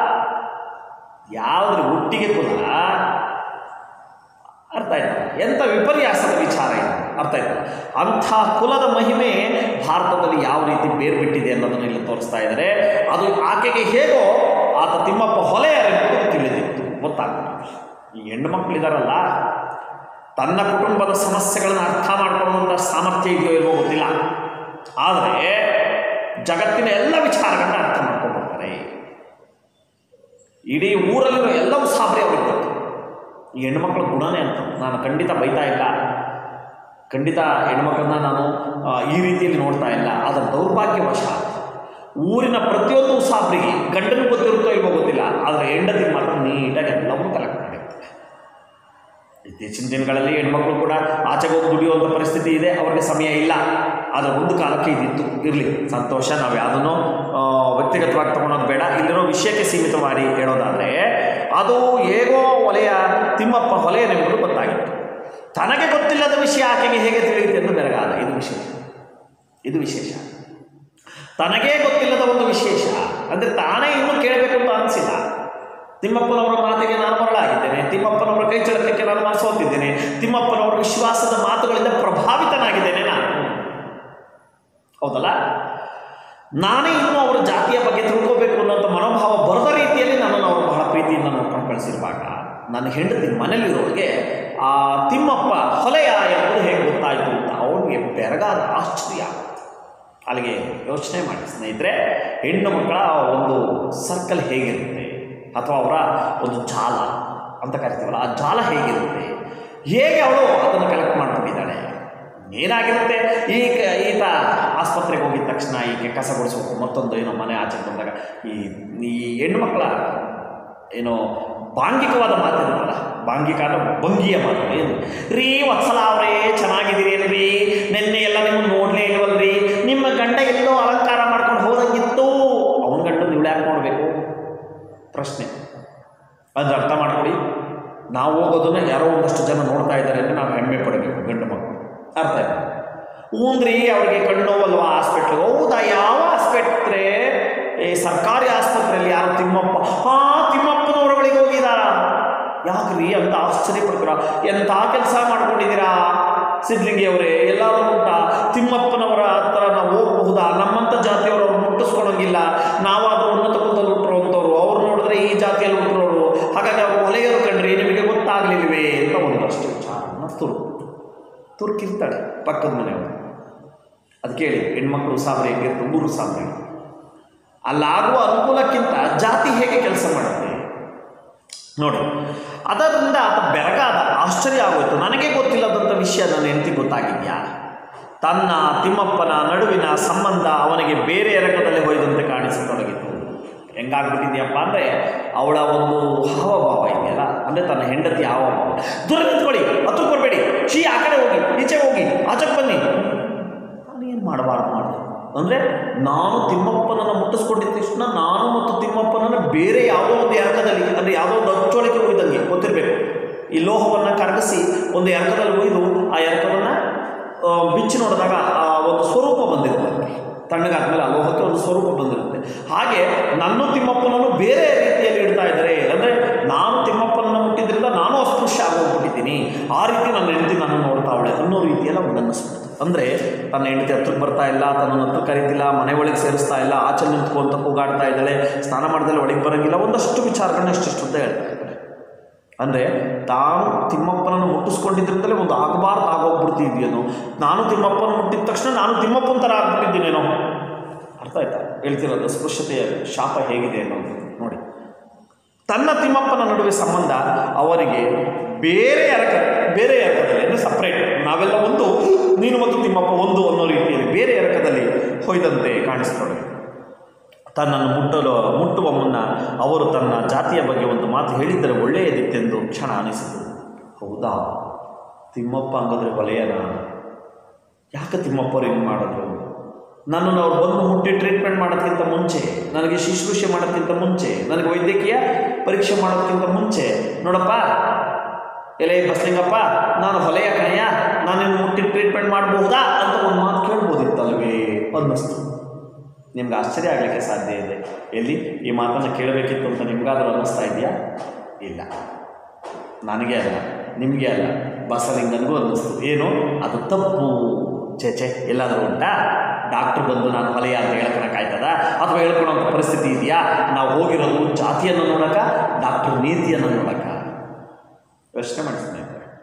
[SPEAKER 1] ಯಾವುದ್ರ ಹುಟ್ಟಿಗೆ ಕುಲ ಅರ್ಥ ಆಯ್ತಾ ಎಂಥ ವಿಪರ್ಯಾಸದ ವಿಚಾರ ಇದು ಅರ್ಥ ಆಯ್ತಾ ಅಂಥ ಕುಲದ ಮಹಿಮೆ ಭಾರತದಲ್ಲಿ ಯಾವ ರೀತಿ ಬೇರ್ಬಿಟ್ಟಿದೆ ಅನ್ನೋದನ್ನು ಇಲ್ಲಿ ತೋರಿಸ್ತಾ ಇದ್ದಾರೆ ಅದು ಆಕೆಗೆ ಹೇಗೋ ಆತ ತಿಮ್ಮಪ್ಪ ಹೊಲೆಯರೆಂಬುದು ತಿಳಿದಿತ್ತು ಗೊತ್ತಾಗ್ತದೆ ಈ ಹೆಣ್ಣು ಮಕ್ಕಳಿದಾರಲ್ಲ ತನ್ನ ಕುಟುಂಬದ ಸಮಸ್ಯೆಗಳನ್ನು ಅರ್ಥ ಮಾಡ್ಕೊಳ್ಳುವಂಥ ಸಾಮರ್ಥ್ಯ ಇದೆಯೋ ಇಲ್ವೋ ಗೊತ್ತಿಲ್ಲ ಆದರೆ ಜಗತ್ತಿನ ಎಲ್ಲ ವಿಚಾರಗಳನ್ನ ಅರ್ಥ ಮಾಡ್ಕೊಂಡ್ಬಿಡ್ತಾರೆ ಇಡೀ ಊರಲ್ಲಿರೋ ಎಲ್ಲವೂ ಸಾಬ್ರಿ ಅವ್ರಿಗೆ ಗೊತ್ತು ಈ ಹೆಣ್ಮಕ್ಳ ಗುಣನೇ ಅಂತ ನಾನು ಖಂಡಿತ ಬೈತಾ ಇಲ್ಲ ಖಂಡಿತ ಹೆಣ್ಮಕ್ಳನ್ನ ನಾನು ಆ, ಈ ರೀತಿಯಲ್ಲಿ ನೋಡ್ತಾ ಇಲ್ಲ ಆದರೆ ದೌರ್ಭಾಗ್ಯವಶ ಊರಿನ ಪ್ರತಿಯೊಂದು ಸಾಬ್ರಿಗೆ ಗಂಡನಿಗೆ ಗೊತ್ತಿರುತ್ತೋ ಇಲ್ವೋ ಗೊತ್ತಿಲ್ಲ ಆದರೆ ಹೆಂಡತಿಗೆ ಮಾತ್ರ ನೀಟಾಗಿ ಎಲ್ಲವನ್ನೂ ಕಲೆಕ್ಟ್ ಮಾಡಿರ್ತಾರೆ ಇತ್ತೀಚಿನ ದಿನಗಳಲ್ಲಿ ಹೆಣ್ಮಕ್ಳು ಕೂಡ ಆಚೆಗೆ ಹೋಗಿ ದುಡಿಯುವಂಥ ಪರಿಸ್ಥಿತಿ ಇದೆ ಅವರಿಗೆ ಸಮಯ ಇಲ್ಲ ಆದರೆ ಒಂದು ಕಾಲಕ್ಕೆ ಇದಿತ್ತು ಇರಲಿ ಸಂತೋಷ ನಾವು ಯಾವುದನ್ನು ವ್ಯಕ್ತಿಗತವಾಗಿ ತಗೊಳೋದು ಬೇಡ ಇಲ್ಲಿರೋ ವಿಷಯಕ್ಕೆ ಸೀಮಿತವಾಗಿ ಹೇಳೋದಾದರೆ ಅದು ಹೇಗೋ ಹೊಲೆಯ ತಿಮ್ಮಪ್ಪ ಹೊಲೆಯನೆಂಬುದು ಗೊತ್ತಾಗಿತ್ತು ತನಗೆ ಗೊತ್ತಿಲ್ಲದ ವಿಷಯ ಆಕೆಗೆ ಹೇಗೆ ತಿಳಿಯುತ್ತೆ ಎಂದು ಬೆರಗಾದ ಇದು ವಿಶೇಷ ಇದು ವಿಶೇಷ ತನಗೇ ಗೊತ್ತಿಲ್ಲದ ಒಂದು ವಿಶೇಷ ಅಂದರೆ ತಾನೇ ಇನ್ನೂ ಕೇಳಬೇಕು ಅಂತ ಅನಿಸಿಲ್ಲ ತಿಮ್ಮಪ್ಪನವರ ಮಾತಿಗೆ ನಾನು ಮರಳಾಗಿದ್ದೇನೆ ತಿಮ್ಮಪ್ಪನವರ ಕೈ ಚಳಕಕ್ಕೆ ನಾನು ಮನಸೋತಿದ್ದೇನೆ ತಿಮ್ಮಪ್ಪನವರ ವಿಶ್ವಾಸದ ಮಾತುಗಳಿಂದ ಪ್ರಭಾವಿತನಾಗಿದ್ದೇನೆ ನಾನು ಹೌದಲ್ಲ ನಾನೇ ಇನ್ನೂ ಅವರ ಜಾತಿಯ ಬಗ್ಗೆ ತಿಳ್ಕೋಬೇಕು ಅನ್ನೋಂಥ ಮನೋಭಾವ ಬರದ ರೀತಿಯಲ್ಲಿ ನನ್ನನ್ನು ಅವರು ಬಹಳ ಪ್ರೀತಿಯಿಂದ ನೋಡ್ಕೊಂಡು ಕಳಿಸಿರುವಾಗ ನನ್ನ ಹೆಂಡತಿ ಮನೇಲಿರೋರಿಗೆ ಆ ತಿಮ್ಮಪ್ಪ ಹೊಲೆಯ ಎಂಬುದು ಹೇಗೆ ಗೊತ್ತಾಯಿತು ಅಂತ ಅವನಿಗೆ ಬೆರಗಾದ ಆಶ್ಚರ್ಯ ಅಲ್ಲಿಗೆ ಯೋಚನೆ ಮಾಡಿ ಸ್ನೇಹಿತರೆ ಹೆಣ್ಣು ಮಕ್ಕಳ ಒಂದು ಸರ್ಕಲ್ ಹೇಗಿರುತ್ತೆ ಅಥವಾ ಅವರ ಒಂದು ಜಾಲ ಅಂತ ಕರಿತೀವಲ್ಲ ಆ ಜಾಲ ಹೇಗಿರುತ್ತೆ ಹೇಗೆ ಅವಳು ಅದನ್ನು ಕಲೆಕ್ಟ್ ಮಾಡ್ಕೊಂಡಿದ್ದಾಳೆ ಏನಾಗಿರುತ್ತೆ ಈಗ ಈತ ಆಸ್ಪತ್ರೆಗೆ ಹೋಗಿದ ತಕ್ಷಣ ಈಕೆ ಕಸ ಗುಡಿಸ್ಬೇಕು ಮತ್ತೊಂದು ಏನೋ ಮನೆ ಆಚೆ ಬಂದಾಗ ಈ ಈ ಹೆಣ್ಮಕ್ಳ ಏನೋ ಬಾಂಗಿಕವಾದ ಮಾತಿರುತ್ತಲ್ಲ ಬಾಂಗಿಕ ಅಂದ್ರೆ ಭಂಗಿಯ ಮಾತು ಏನು ರೀ ವತ್ಸಲ ಅವರೇ ಚೆನ್ನಾಗಿದ್ದೀರೇನ್ರಿ ನಿನ್ನೆ ಎಲ್ಲ ನಿಮ್ಮನ್ನು ನೋಡಲೇ ಇಲ್ವಲ್ರಿ ನಿಮ್ಮ ಗಂಡ ಎಲ್ಲೋ ಅಲಂಕಾರ ಮಾಡ್ಕೊಂಡು ಹೋದಂಗಿತ್ತು ಅವನ ಗಂಡ ನೀವು ಯಾಕೆ ನೋಡಬೇಕು ಪ್ರಶ್ನೆ ಅಂದ್ರೆ ಅರ್ಥ ಮಾಡ್ಕೊಳ್ಳಿ ನಾವು ಹೋಗೋದನ್ನ ಯಾರೋ ಒಂದಷ್ಟು ಜನ ನೋಡ್ತಾ ಇದ್ದಾರೆ ಅಂದರೆ ನಾವು ಹೆಮ್ಮೆ ಪಡಬೇಕು ಗಂಡು ಮಕ್ಕಳು ಅರ್ಥ ಆಯ್ತಾ ಊಂದ್ರಿ ಅವ್ರಿಗೆ ಕಣ್ಣು ನೋವಲ್ವಾ ಹಾಸ್ಪಿಟ್ಲಿಗೆ ಹೌದಾ ಯಾವ ಆಸ್ಪತ್ರೆ ಈ ಸರ್ಕಾರಿ ಆಸ್ಪತ್ರೆಯಲ್ಲಿ ಯಾರು ತಿಮ್ಮಪ್ಪ ಹಾ ತಿಮ್ಮಪ್ಪನವ್ರ ಬಳಿಗೆ ಹೋಗಿದಾರ ಯಾಕ್ರಿ ಅಂತ ಆಶ್ಚರ್ಯ ಪಡ್ಕೊಳ ಎಂಥ ಕೆಲಸ ಮಾಡ್ಕೊಂಡಿದ್ದೀರಾ ಸಿದ್ಲಿಂಗಿ ಅವರೇ ಎಲ್ಲಾದ್ರೂ ಉಂಟ ತಿಮ್ಮಪ್ಪನವರ ಹತ್ರ ನಾವು ಹೋಗಬಹುದಾ ನಮ್ಮಂಥ ಜಾತಿಯವರು ಅವ್ರು ಮುಟ್ಟಿಸ್ಕೊಳಂಗಿಲ್ಲ ನಾವಾದ್ರೂ ಉನ್ನತ ಕುಲದಲ್ಲಿ ಹುಟ್ಟರು ಅಂತವ್ರು ಅವ್ರು ನೋಡಿದ್ರೆ ಈ ಜಾತಿಯಲ್ಲಿ ಹುಟ್ಟರೋರು ಹಾಗಾಗಿ ಅವ್ರು ಒಲೆಯರು ಕಂಡ್ರಿ ನಿಮಗೆ ಗೊತ್ತಾಗ್ಲಿಲ್ವೇ ಅಂತ ಒಂದಷ್ಟು ವಿಚಾರವನ್ನು ತುರುಕು ತುರುಕಿರ್ತಾಳೆ ಪಕ್ಕದ ಮನೆಯವರು ಅದು ಕೇಳಿ ಹೆಣ್ಮಕ್ಳು ಸಾಬ್ರೆ ಹೆಂಗಿರುತ್ತೆ ಊರು ಸಾಬ್ರೆ ಅಲ್ಲಾಗುವ ಅನುಕೂಲಕ್ಕಿಂತ ಜಾತಿ ಹೇಗೆ ಕೆಲಸ ಮಾಡುತ್ತೆ ನೋಡಿ ಅದರಿಂದ ಆತ ಬೆರಗಾದ ಆಶ್ಚರ್ಯ ಆಗೋಯ್ತು ನನಗೆ ಗೊತ್ತಿಲ್ಲದಂಥ ವಿಷಯ ನನ್ನ ಹೆಂಡತಿ ಗೊತ್ತಾಗಿದ್ಯಾ ತನ್ನ ತಿಮ್ಮಪ್ಪನ ನಡುವಿನ ಸಂಬಂಧ ಅವನಿಗೆ ಬೇರೆ ಎರಕದಲ್ಲಿ ಹೊಯ್ದಂತೆ ಕಾಣಿಸತೊಡಗಿತು ಹೆಂಗಾಗ್ಬಿಟ್ಟಿದ್ಯಪ್ಪ ಅಂದರೆ ಅವಳ ಒಂದು ಹಾವಭಾವ ಇದೆಯಲ್ಲ ಅಂದರೆ ತನ್ನ ಹೆಂಡತಿ ಹಾವಭಾವ ದೂರ ನಿಂತ್ಕೊಳ್ಳಿ ಹತ್ರಕ್ಕೆ ಬರಬೇಡಿ ಶೀ ಆ ಕಡೆ ಹೋಗಿ ಈಚೆ ಹೋಗಿ ಆಚೆಗೆ ಬನ್ನಿ ನಾನು ಏನು ಮಾಡಬಾರ್ದು ಮಾಡಿದೆ ಅಂದರೆ ನಾನು ತಿಮ್ಮಪ್ಪನನ್ನು ಮುಟ್ಟಿಸ್ಕೊಂಡಿದ್ದ ತಕ್ಷಣ ನಾನು ಮತ್ತು ತಿಮ್ಮಪ್ಪನನ್ನು ಬೇರೆ ಯಾವುದೋ ಒಂದು ಎರಕದಲ್ಲಿ ಅಂದರೆ ಯಾವುದೋ ಒಂದು ಅಚ್ಚೊಳಗೆ ಒಯ್ದಂಗೆ ಗೊತ್ತಿರಬೇಕು ಈ ಲೋಹವನ್ನು ಕರಗಿಸಿ ಒಂದು ಎರಕದಲ್ಲಿ ಒಯ್ದು ಆ ಎರಕವನ್ನು ಬಿಚ್ಚಿ ನೋಡಿದಾಗ ಆ ಒಂದು ಸ್ವರೂಪ ಬಂದಿರುತ್ತೆ ಅದಕ್ಕೆ ತಣ್ಣಗಾದ್ಮೇಲೆ ಆ ಲೋಹಕ್ಕೆ ಒಂದು ಸ್ವರೂಪ ಬಂದಿರುತ್ತೆ ಹಾಗೆ ನನ್ನ ತಿಮ್ಮಪ್ಪನನ್ನು ಬೇರೆ ರೀತಿಯಲ್ಲಿ ಇಡ್ತಾ ಇದ್ದಾರೆ ಅಂದರೆ ನಾನು ತಿಮ್ಮಪ್ಪನನ್ನು ಮುಟ್ಟಿದ್ರಿಂದ ನಾನು ಅಸ್ಪೃಶ್ಯ ಆಗೋಗ್ಬಿಟ್ಟಿದ್ದೀನಿ ಆ ರೀತಿ ನನ್ನ ಹೆಂಡತಿ ನನ್ನ ನೋಡ್ತಾವಳೆ ಅನ್ನೋ ರೀತಿಯಲ್ಲಿ ಅವ್ನಿಗೆ ಅನ್ನಿಸ್ಬಿಡ್ತು ಅಂದರೆ ತನ್ನ ಹೆಂಡತಿ ಹತ್ರಕ್ಕೆ ಬರ್ತಾ ಇಲ್ಲ ತನ್ನ ಹತ್ರ ಕರೀತಿಲ್ಲ ಮನೆ ಒಳಗೆ ಸೇರಿಸ್ತಾ ಇಲ್ಲ ಆಚೆ ನಿಂತ್ಕೊಂತ ಕೂಗಾಡ್ತಾ ಇದ್ದಾಳೆ ಸ್ನಾನ ಮಾಡಿದಲ್ಲಿ ಒಳಗೆ ಬರೋಂಗಿಲ್ಲ ಒಂದಷ್ಟು ವಿಚಾರಗಳನ್ನ ಇಷ್ಟಿಷ್ಟು ಅಂತ ಹೇಳ್ತಾ ಇದ್ದಾರೆ ಅಂದರೆ ತಾನು ತಿಮ್ಮಪ್ಪನನ್ನು ಮುಟ್ಟಿಸ್ಕೊಂಡಿದ್ರಿಂದಲೇ ಒಂದು ಆಗಬಾರ್ದು ಆಗೋಗ್ಬಿಡ್ತಿದ್ಯೇನೋ ನಾನು ತಿಮ್ಮಪ್ಪನ ಮುಟ್ಟಿದ ತಕ್ಷಣ ನಾನು ತಿಮ್ಮಪ್ಪನ ಥರ ಆಗ್ಬಿಟ್ಟಿದ್ದೀನೇನೋ ಅರ್ಥ ಆಯ್ತಾ ಹೇಳ್ತಿರೋದು ಸ್ಪೃಶ್ಯತೆಯ ಶಾಪ ಹೇಗಿದೆ ಅನ್ನೋದು ನೋಡಿ ತನ್ನ ತಿಮ್ಮಪ್ಪನ ನಡುವೆ ಸಂಬಂಧ ಅವರಿಗೆ ಬೇರೆ ಎರಕ ಬೇರೆ ಎರಕದಲ್ಲಿ ಅಂದರೆ ಸಪ್ರೇಟ್ ನಾವೆಲ್ಲ ಒಂದು ನೀನು ಮತ್ತು ತಿಮ್ಮಪ್ಪ ಒಂದು ಅನ್ನೋ ರೀತಿಯಲ್ಲಿ ಬೇರೆ ಎರಕದಲ್ಲಿ ಹೊಯ್ದಂತೆ ಕಾಣಿಸ್ತೊಡಗಿದೆ ತನ್ನನ್ನು ಮುಟ್ಟಲು ಮುಟ್ಟುವ ಮುನ್ನ ಅವರು ತನ್ನ ಜಾತಿಯ ಬಗ್ಗೆ ಒಂದು ಮಾತು ಹೇಳಿದ್ದರೆ ಒಳ್ಳೆಯದಿತ್ತೆಂದು ಕ್ಷಣ ಅನಿಸಿತು ಹೌದಾ ತಿಮ್ಮಪ್ಪ ಹಂಗಾದ್ರೆ ವಲಯನ ಯಾಕೆ ತಿಮ್ಮಪ್ಪರು ಹಿಂಗೆ ಮಾಡಿದ್ರು ನನ್ನನ್ನು ಅವ್ರು ಬಂದು ಮುಟ್ಟಿ ಟ್ರೀಟ್ಮೆಂಟ್ ಮಾಡೋದಕ್ಕಿಂತ ಮುಂಚೆ ನನಗೆ ಶುಶ್ರೂಷೆ ಮಾಡೋದಕ್ಕಿಂತ ಮುಂಚೆ ನನಗೆ ವೈದ್ಯಕೀಯ ಪರೀಕ್ಷೆ ಮಾಡೋದಕ್ಕಿಂತ ಮುಂಚೆ ನೋಡಪ್ಪ ಎಲೆ ಬಸ್ಲಿಂಗಪ್ಪ ನಾನು ಹೊಲೆಯ ಕಣೆಯ ನಾನು ಮುಟ್ಟಿ ಟ್ರೀಟ್ಮೆಂಟ್ ಮಾಡಬಹುದಾ ಅಂತ ಒಂದು ಮಾತು ಕೇಳ್ಬೋದಿತ್ತಲ್ವೇ ಅನ್ನಿಸ್ತು ನಿಮ್ಗೆ ಆಶ್ಚರ್ಯ ಆಗಲಿಕ್ಕೆ ಸಾಧ್ಯ ಇದೆ ಎಲ್ಲಿ ಈ ಮಾತನ್ನು ಕೇಳಬೇಕಿತ್ತು ಅಂತ ನಿಮ್ಗಾದರೂ ಅನ್ನಿಸ್ತಾ ಇದೆಯಾ ಇಲ್ಲ ನನಗೆ ಅಲ್ಲ ನಿಮಗೆ ಅಲ್ಲ ಬಸಲಿಂಗನಿಗೂ ಅನ್ನಿಸ್ತು ಏನು ಅದು ತಪ್ಪು ಛೇ ಛೇ ಎಲ್ಲಾದರೂ ಉಂಟಾ ಡಾಕ್ಟ್ರ್ ಬಂದು ನಾನು ಹೊಲೆಯ ಅಂತ ಹೇಳ್ಕೊಳಕ್ಕಾಯ್ತದ ಅಥವಾ ಹೇಳ್ಕೊಳೋಂಥ ಪರಿಸ್ಥಿತಿ ಇದೆಯಾ ನಾವು ಹೋಗಿರೋದು ಜಾತಿಯನ್ನು ನೋಡಕ ಡಾಕ್ಟ್ರ್ ನೀತಿಯನ್ನು ನೋಡಕ ಯೋಚನೆ ಮಾಡಿಸ್ತೀನಿ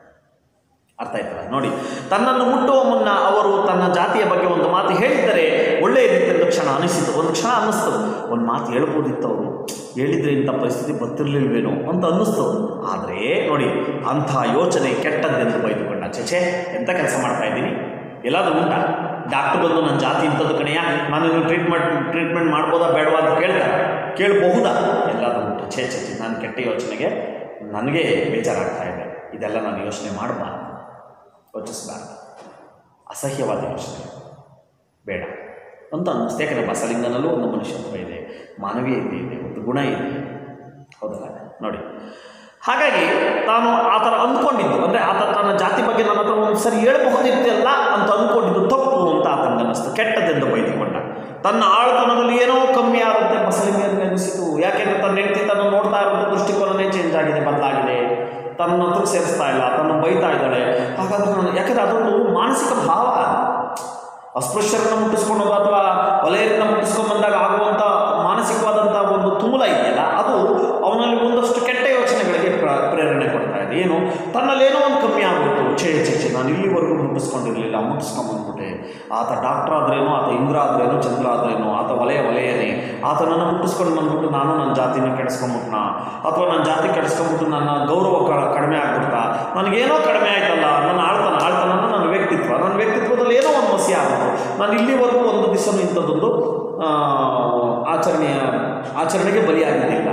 [SPEAKER 1] ಅರ್ಥ ಆಯ್ತಲ್ಲ ನೋಡಿ ತನ್ನನ್ನು ಮುಟ್ಟುವ ಮುನ್ನ ಅವರು ತನ್ನ ಜಾತಿಯ ಬಗ್ಗೆ ಒಂದು ಮಾತು ಹೇಳಿದ್ದರೆ ಒಳ್ಳೆಯದಿತ್ತೆಂದು ಕ್ಷಣ ಅನಿಸಿತು ಒಂದು ಕ್ಷಣ ಅನ್ನಿಸ್ತು ಒಂದು ಮಾತು ಹೇಳ್ಬೋದಿತ್ತು ಅವರು ಹೇಳಿದರೆ ಇಂಥ ಪರಿಸ್ಥಿತಿ ಬರ್ತಿರ್ಲಿಲ್ವೇನೋ ಅಂತ ಅನ್ನಿಸ್ತು ಆದರೆ ನೋಡಿ ಅಂಥ ಯೋಚನೆ ಕೆಟ್ಟದ್ದೆಂದು ಬೈದುಕೊಂಡ ಚೇಚೆ ಎಂಥ ಕೆಲಸ ಮಾಡ್ತಾ ಇದ್ದೀನಿ ಎಲ್ಲಾದರೂ ಉಂಟಾ ಡಾಕ್ಟ್ರ್ ಬಂದು ನನ್ನ ಜಾತಿ ಇಂಥದ್ದು ಕಣೆಯ ನಾನು ಇನ್ನು ಟ್ರೀಟ್ಮೆಂಟ್ ಟ್ರೀಟ್ಮೆಂಟ್ ಮಾಡ್ಬೋದಾ ಬೇಡವಾ ಅಂತ ಕೇಳ್ತಾರೆ ಕೇಳಬಹುದಾ ಎಲ್ಲಾದರೂ ಉಂಟು ಛೇ ಛೇ ಛೇ ನಾನು ಕೆಟ್ಟ ಯೋಚನೆಗೆ ನನಗೆ ಬೇಜಾರಾಗ್ತಾ ಇದೆ ಇದೆಲ್ಲ ನಾನು ಯೋಚನೆ ಮಾಡಬಾರ್ದು ಯೋಚಿಸಬಾರ್ದು ಅಸಹ್ಯವಾದ ಯೋಚನೆ ಬೇಡ ಅಂತ ಅನ್ನಿಸ್ತು ಯಾಕಂದರೆ ಬಸಲಿಂಗನಲ್ಲೂ ಒಂದು ಮನುಷ್ಯತ್ವ ಇದೆ ಮಾನವೀಯತೆ ಇದೆ ಒಂದು ಗುಣ ಇದೆ ಹೌದಲ್ಲ ನೋಡಿ ಹಾಗಾಗಿ ತಾನು ಆ ಥರ ಅಂದ್ಕೊಂಡಿದ್ದು ಅಂದರೆ ಆತ ತನ್ನ ಜಾತಿ ಬಗ್ಗೆ ನನ್ನ ಹತ್ರ ಒಂದು ಸರಿ ಹೇಳ್ಬಹುದಿತ್ತಲ್ಲ ಅಂತ ಅಂದ್ಕೊಂಡಿದ್ದು ತಪ್ಪು ಅಂತ ಆತನಿಗೆ ಅನ್ನಿಸ್ತು ಕೆಟ್ಟದೆಂದು ಬೈದುಕೊಂಡ ತನ್ನ ಆಳ್ತನದಲ್ಲಿ ಏನೋ ಕಮ್ಮಿ ಆಗುತ್ತೆ ಬಸಲಿಂಗನಿಗೆ ಅನಿಸಿತು ಯಾಕೆಂದರೆ ತನ್ನ ಹೆಂಡತಿ ತನ್ನ ನೋಡ್ತಾ ಇರೋದು ದೃಷ್ಟಿಕೋನನೇ ಚೇಂಜ್ ಆಗಿದೆ ಬದಲಾಗಿದೆ ತನ್ನ ಹತ್ರ ಸೇರಿಸ್ತಾ ಇಲ್ಲ ತನ್ನ ಬೈತಾ ಇದ್ದಾಳೆ ಹಾಗಾದ್ರೆ ನಾನು ಯಾಕಂದರೆ ಅದೊಂದು ಮಾನಸಿಕ ಭಾವ ಅಸ್ಪೃಶ್ಯರನ್ನು ಮುಟ್ಟಿಸ್ಕೊಳ್ಳೋದು ಅಥವಾ ವಲಯರನ್ನು ಮುಟ್ಟಿಸ್ಕೊಂಡು ಬಂದಾಗ ಆಗುವಂಥ ಮಾನಸಿಕವಾದಂಥ ಒಂದು ತುಮುಲ ಇದೆಯಲ್ಲ ಅದು ಅವನಲ್ಲಿ ಒಂದಷ್ಟು ಕೆಟ್ಟ ಯೋಚನೆಗಳಿಗೆ ಪ್ರ ಪ್ರೇರಣೆ ಕೊಡ್ತಾ ಇದೆ ಏನು ತನ್ನಲ್ಲೇನೋ ಒಂದು ಕಮ್ಮಿ ಆಗೋಯ್ತು ಛೇ ಛೇ ಛೇ ನಾನು ಇಲ್ಲಿವರೆಗೂ ಮುಟ್ಟಿಸ್ಕೊಂಡಿರಲಿಲ್ಲ ಮುಟ್ಟಿಸ್ಕೊಂಬಂದ್ಬಿಟ್ಟೆ ಆತ ಡಾಕ್ಟರ್ ಆದ್ರೇನೋ ಆತ ಇಂದ್ರ ಆದ್ರೇನೋ ಚಂದ್ರ ಆದ್ರೇನೋ ಆತ ವಲಯ ವಲಯನೇ ಆತನನ್ನು ಮುಟ್ಟಿಸ್ಕೊಂಡು ಬಂದ್ಬಿಟ್ಟು ನಾನು ನನ್ನ ಜಾತಿನ ಕೆಡಿಸ್ಕೊಂಬಿಟ್ನ ಅಥವಾ ನನ್ನ ಜಾತಿ ಕೆಡಿಸ್ಕೊಂಬಿಟ್ಟು ನನ್ನ ಗೌರವ ಕ ಕಡಿಮೆ ಆಗ್ಬಿಡ್ತಾ ನನಗೇನೋ ಕಡಿಮೆ ಆಯ್ತಲ್ಲ ನನ್ನ ಆಳ್ತನ ಆಳ್ತನ ನನ್ನ ವ್ಯಕ್ತಿತ್ವ ನನ್ನ ವ್ಯಕ್ತಿತ್ವದಲ್ಲಿ ಏನೋ ಒಂದು ಮಸಿ ಆಗ್ಬಿಟ್ಟು ನಾನು ಇಲ್ಲಿವರೆಗೂ ಒಂದು ದಿವಸನೂ ಇಂಥದ್ದೊಂದು ಆ, ಆಚರಣೆಯ ಆಚರಣೆಗೆ ಬಲಿಯಾಗಿದ್ದಿಲ್ಲ